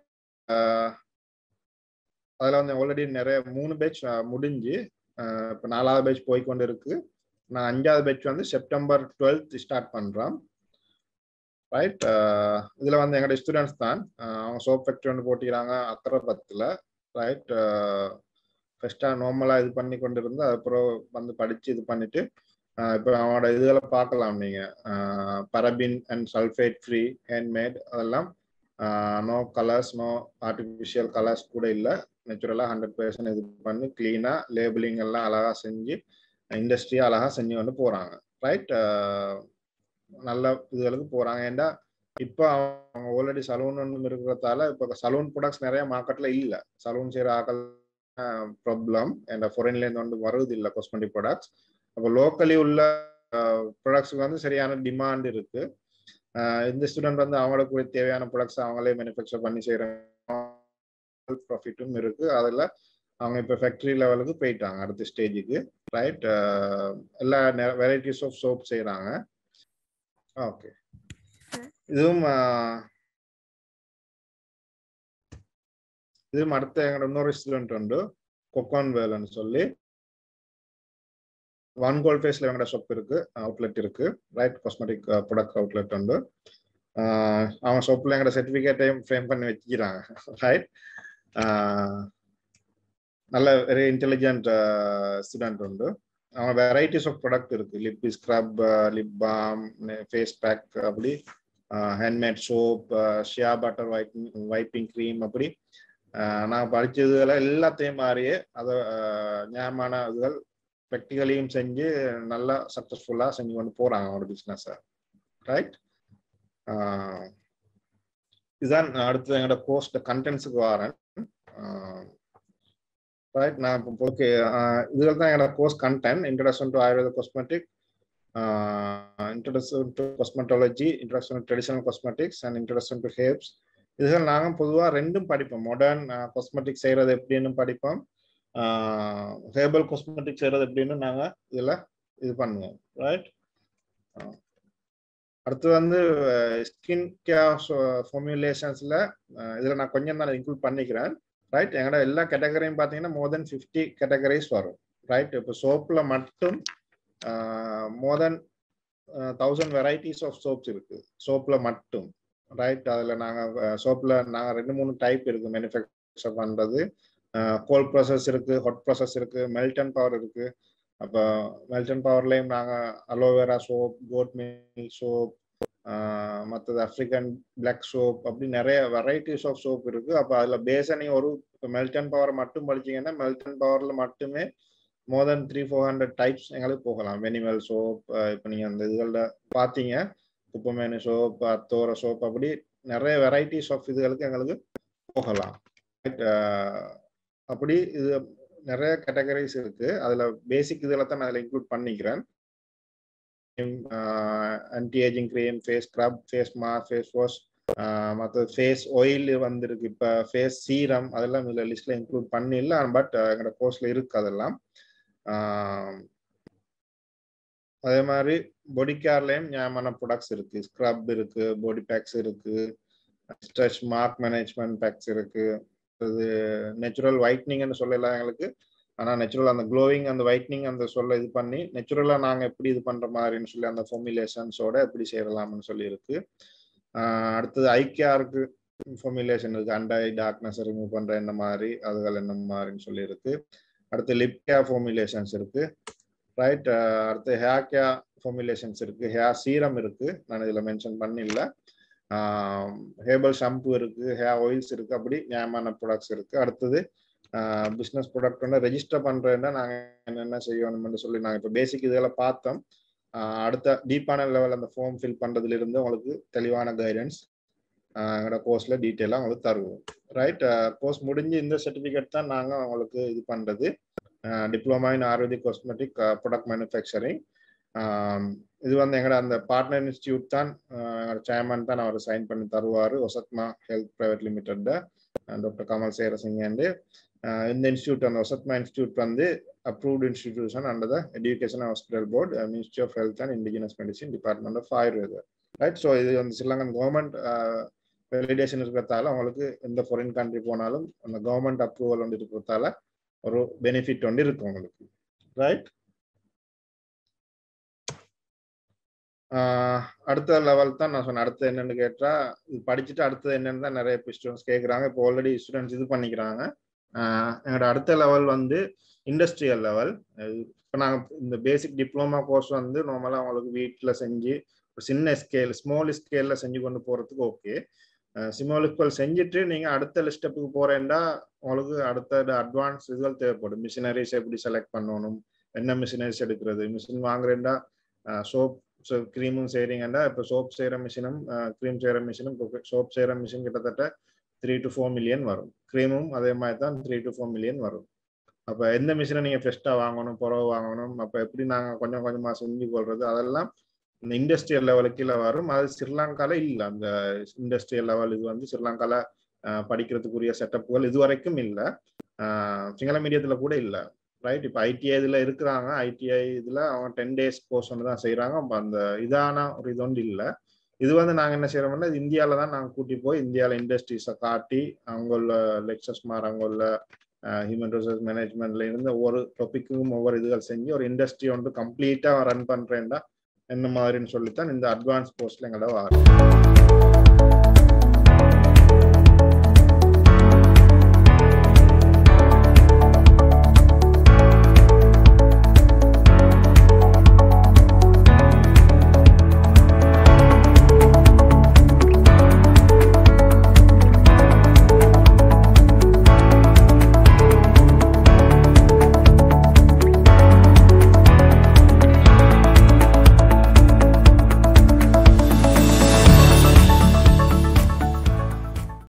அதில் வந்து ஆல்ரெடி நிறைய மூணு பேட்ச் முடிஞ்சு இப்போ நாலாவது பேட்ச் போய்கொண்டு இருக்கு நான் அஞ்சாவது பேட்ச் வந்து செப்டம்பர் டுவெல்த் ஸ்டார்ட் பண்ணுறோம் ரைட் இதில் வந்து எங்களோட ஸ்டூடெண்ட்ஸ் தான் அவங்க சோப் ஃபேக்ட்ரி ஒன்று போட்டிக்கிறாங்க அக்கரபத்தில் ரைட் ஃபஸ்ட்டாக நார்மலாக இது பண்ணி கொண்டு இருந்து அதுக்கப்புறம் வந்து படித்து இது பண்ணிட்டு இப்போ அவனோட இதுகளை பார்க்கலாம் நீங்கள் paraben and sulphate free handmade அதெல்லாம் no colours no artificial colours கூட இல்லை நேச்சுரலாக ஹண்ட்ரட் பர்சன்ட் இது பண்ணி க்ளீனாக லேபிளிங் எல்லாம் அழகாக செஞ்சு இண்டஸ்ட்ரியாக அழகாக செஞ்சு கொண்டு போகிறாங்க ரைட் நல்ல இதுகளுக்கு போகிறாங்க ஏன்டா இப்போ அவங்க ஆல்ரெடி சலூன் ஒன்று இருக்கிறதால இப்போ சலூன் ப்ராடக்ட்ஸ் நிறைய மார்க்கெட்டில் இல்லை சலூன் செய்கிற ஆக்கள் ப்ராப்ளம் அண்ட் ஃபாரின்லேருந்து வந்து வருது இல்லை காஸ்மெட்டிக் ப்ராடக்ட்ஸ் அப்போ லோக்கலி உள்ள ப்ராடக்ட்ஸுக்கு வந்து சரியான டிமாண்ட் இருக்கு இந்த ஸ்டூடெண்ட் வந்து அவங்களுக்கு தேவையான ப்ராடக்ட்ஸ் அவங்களே மேனுஃபேக்சர் பண்ணி செய்கிறாங்க ப்ராஃபிட்டும் இருக்கு அதில் அவங்க இப்போ ஃபேக்ட்ரி லெவலுக்கு போயிட்டாங்க அடுத்த ஸ்டேஜுக்கு ரைட் எல்லா வெரைட்டிஸ் ஆஃப் சோப் செய்கிறாங்க ஓகே இதுவும் இதுவும் அடுத்த எங்களோட இன்னொரு ஸ்டூடெண்ட் உண்டு கொக்கான் வேலன்னு சொல்லி ஒன் கோல் ஃபேஸ்ல எங்களோட ஷாப் இருக்கு அவுட்லெட் இருக்கு ரைட் காஸ்மெட்டிக் ப்ராடக்ட் அவுட்லெட் உண்டு அவன் ஷாப்ல எங்களோட சர்டிஃபிகேட்டையும் ஃப்ரேம் பண்ணி வச்சுக்கிறாங்க ரைட் நல்ல வெரி இன்டெலிஜென்ட் ஸ்டூடெண்ட் உண்டு அவன் வெரைட்டிஸ் ஆஃப் ப்ராடக்ட் இருக்கு lip scrub lip balm face pack அப்படி handmade soap shea butter white whipping cream அப்படி நான் படிச்சதுல எல்லாத்தையும் மாதிரியே அதை ஞாபகமான இதுகள் ப்ராக்டிகலையும் செஞ்சு நல்லா சக்ஸஸ்ஃபுல்லாக செஞ்சு கொண்டு போகிறாங்க அவனோட பிஸ்னஸை ரைட் இதுதான் அடுத்து எங்களோட கோர்ஸ் கண்டென்ட்ஸுக்கு வரேன் ரைட் நான் இப்போ ஓகே இதுல தான் என்னோட course content introduction to Ayurveda cosmetic introduction to cosmetology introduction to traditional cosmetics and introduction to herbs இதுகள் நாங்கள் பொதுவாக ரெண்டும் படிப்போம் மாடர்ன் காஸ்மெட்டிக் செய்கிறது எப்படின்னு படிப்போம் ஹேர்பல் காஸ்மெட்டிக் செய்கிறது எப்படின்னு நாங்கள் இதில் இது பண்ணுவோம் ரைட் அடுத்து வந்து ஸ்கின் கேர் ஃபார்முலேஷன்ஸில் இதில் நான் கொஞ்சம் தான் இன்க்ளூட் பண்ணிக்கிறேன் ரைட் எங்களோட எல்லா கேட்டகரியும் பார்த்தீங்கன்னா மோர் தென் ஃபிஃப்டி கேட்டகரிஸ் வரும் ரைட் இப்போ சோப்பில் மட்டும் more than thousand varieties of soaps இருக்கு சோப்பில் மட்டும் ரைட் அதில் நாங்கள் சோப்பில் நாங்கள் ரெண்டு மூணு டைப் இருக்கு மேனுஃபேக்சர் பண்ணுறது கோல்ட் ப்ராசஸ் இருக்கு ஹாட் ப்ராசஸ் இருக்கு மெல்டன் பவர் இருக்கு அப்போ மெல்டன் பவர்லேயும் நாங்கள் aloe vera soap goat milk soap மற்றது ஆஃப்ரிக்கன் பிளாக் சோப் அப்படி நிறைய வெரைட்டிஸ் ஆஃப் சோப் இருக்கு அப்போ அதில் பேஸை நீங்கள் ஒரு மெல்டன் பவர் மட்டும் படிச்சீங்கன்னா மெல்டன் பவரில் மட்டுமே more than three four hundred types எங்களுக்கு போகலாம் வெனிமல் சோப் இப்போ நீங்கள் அந்த இதுகளில் பார்த்தீங்க குப்பமேனு சோப் அத்தோர சோப் அப்படி நிறைய வெரைட்டிஸ் ஆஃப் இதுகளுக்கு எங்களுக்கு போகலாம் அப்படி இது நிறைய கேட்டகரிஸ் இருக்கு அதுல பேசிக் இதில் தான் நான் அதில் இன்க்ளூட் பண்ணிக்கிறேன் anti ageing cream face scrub face mask face wash மற்ற ஃபேஸ் ஆயில் வந்திருக்கு இப்போ ஃபேஸ் சீரம் அதெல்லாம் இதில் லிஸ்ட்ல இன்க்ளூட் பண்ணிடல பட் எங்களோட கோர்ஸ்ல இருக்கு அதெல்லாம் அதே மாதிரி பாடி கேர்லயும் ஞாபகமான ப்ராடக்ட்ஸ் இருக்கு ஸ்க்ரப் இருக்கு பாடி பேக்ஸ் இருக்கு ஸ்ட்ரெச் மார்க் மேனேஜ்மெண்ட் பேக்ஸ் இருக்கு அது நேச்சுரல் ஒயிட்னிங்னு சொல்லலாம் எங்களுக்கு ஆனால் நேச்சுரல் அந்த க்ளோவிங் அந்த ஒயிட்னிங் அந்த சொல்ல இது பண்ணி நேச்சுரலாக நாங்கள் எப்படி இது பண்ணுற மாதிரின்னு சொல்லி அந்த ஃபார்முலேஷன்ஸோட எப்படி செய்யலாம்னு சொல்லி இருக்கு அடுத்தது ஐக்கியாருக்கு ஃபார்முலேஷன் இருக்கு அண்டை டார்க்னஸ் ரிமூவ் பண்ணுற என்ன மாதிரி அதுகள் என்ன மாதிரின்னு சொல்லி இருக்கு அடுத்து லிப் கேர் ஃபார்முலேஷன்ஸ் இருக்கு ரைட் அடுத்து ஹேர் கேர் ஃபார்முலேஷன்ஸ் இருக்கு ஹேர் சீரம் இருக்கு நான் இதில் மென்ஷன் பண்ணல ஹேர்பல் ஷாம்பு இருக்கு ஹேர் ஆயில்ஸ் இருக்கு அப்படி நியாயமான ப்ராடக்ட்ஸ் இருக்கு அடுத்தது பிஸ்னஸ் ப்ராடக்ட் வந்து ரெஜிஸ்டர் பண்றேன்னா நாங்கள் என்னென்ன செய்யணும்னு சொல்லி நாங்கள் இப்போ பேசிக் இதெல்லாம் பார்த்தோம் அடுத்த டீப்பான லெவல் அந்த ஃபார்ம் ஃபில் பண்றதுல இருந்து உங்களுக்கு தெளிவான கைடன்ஸ் எங்களோட கோர்ஸ்ல டீட்டெயிலாக உங்களுக்கு தருவோம் ரைட் கோர்ஸ் முடிஞ்சு இந்த சர்டிஃபிகேட் தான் நாங்கள் உங்களுக்கு இது பண்றது diploma in Ayurvedic cosmetic product manufacturing இது வந்து எங்களோட அந்த பார்ட்னர் இன்ஸ்டியூட் தான் எங்களோட சேர்மன் தான் அவர் சைன் பண்ணி தருவார் Osathma health private limited doctor Kamal சேரசிங்கண்டு இந்த இன்ஸ்டியூட் அந்த ஒசத்மா இன்ஸ்டியூட் வந்து approved institution under the education hospital board ministry of health and indigenous medicine department of Ayurveda right so இது வந்து ஸ்ரீலங்கன் கவர்மெண்ட் வெலிடேஷன் இருக்கிறதால அவங்களுக்கு எந்த ஃபாரின் கண்ட்ரி போனாலும் அந்த கவர்மெண்ட் அப்ரூவல் வந்து இருக்கிறதால ஒரு பெனிஃபிட் வந்து இருக்கு உங்களுக்கு ரைட் அடுத்த லெவல் தான் நான் சொன்னேன் அடுத்து என்னன்னு கேட்டா இது படிச்சுட்டு அடுத்தது என்னன்னு தான் நிறைய ஸ்டூடெண்ட்ஸ் கேட்குறாங்க இப்போ ஆல்ரெடி ஸ்டூடெண்ட்ஸ் இது பண்ணிக்கிறாங்க எங்களோட அடுத்த லெவல் வந்து இண்டஸ்ட்ரியல் லெவல் இப்போ நாங்கள் இந்த பேசிக் டிப்ளமா கோர்ஸ் வந்து நார்மலாக அவங்களுக்கு வீட்டில் செஞ்சு ஒரு சின்ன ஸ்கேல் ஸ்மால் ஸ்கேலில் செஞ்சு கொண்டு போகிறதுக்கு ஓகே ஸ்மால் ஸ்கேல் செஞ்சுட்டு நீங்கள் அடுத்த ஸ்டெப்புக்கு போகிறேன்டா உங்களுக்கு அடுத்த அட்வான்ஸ் இதுகள் தேவைப்படும் மிஷினரிஸ் எப்படி செலக்ட் பண்ணணும் என்ன மிஷினரிஸ் எடுக்கிறது மிஷின் வாங்குறேன்டா சோப் ஸோ க்ரீமும் செய்கிறீங்கன்னா இப்போ சோப் செய்கிற மிஷினும் க்ரீம் செய்கிற மிஷினும் சோப் செய்கிற மிஷின் கிட்டத்தட்ட த்ரீ டு ஃபோர் மில்லியன் வரும் க்ரீமும் அதே மாதிரி தான் த்ரீ டு ஃபோர் மில்லியன் வரும் அப்போ எந்த மிஷினை நீங்கள் ஃப்ரெஷ்டாக வாங்கணும் புறவு வாங்கணும் அப்போ எப்படி நாங்கள் கொஞ்சம் கொஞ்சமாக செஞ்சு கொள்வது அதெல்லாம் இந்த இண்டஸ்ட்ரியல் லெவலுக்கு கீழே வரும் அது ஸ்ரீலங்கால இல்லை அந்த இண்டஸ்ட்ரியல் லெவல் இது வந்து ஸ்ரீலங்கால படிக்கிறதுக்குரிய செட்டப்புகள் இது வரைக்கும் இல்லை சிங்கள மீடியத்தில் கூட இல்லை ரைட் இப்போ ஐடிஐ இதில் இருக்கிறாங்க ஐடிஐ இதில் அவங்க டென் டேஸ் கோர்ஸ் ஒன்று தான் செய்கிறாங்க அந்த இதான ஒரு இது ஒன்று இல்லை இது வந்து நாங்கள் என்ன செய்கிறோம்னா இந்தியாவில் தான் நாங்கள் கூட்டி போய் இந்தியாவில் இண்டஸ்ட்ரீஸை காட்டி அங்கே உள்ள லெக்சர்ஸ் மாதிரி அங்கே உள்ள ஹியூமன் ரிசோர்ஸ் மேனேஜ்மெண்ட்ல இருந்து ஒவ்வொரு டாப்பிக்கும் ஒவ்வொரு இதுகள் செஞ்சு ஒரு இண்டஸ்ட்ரி வந்து கம்ப்ளீட்டாக ரன் பண்ணுறேன்டா என்ன மாதிரின்னு சொல்லித்தான் இந்த அட்வான்ஸ் போஸ்ட்ல எங்களோட வரும்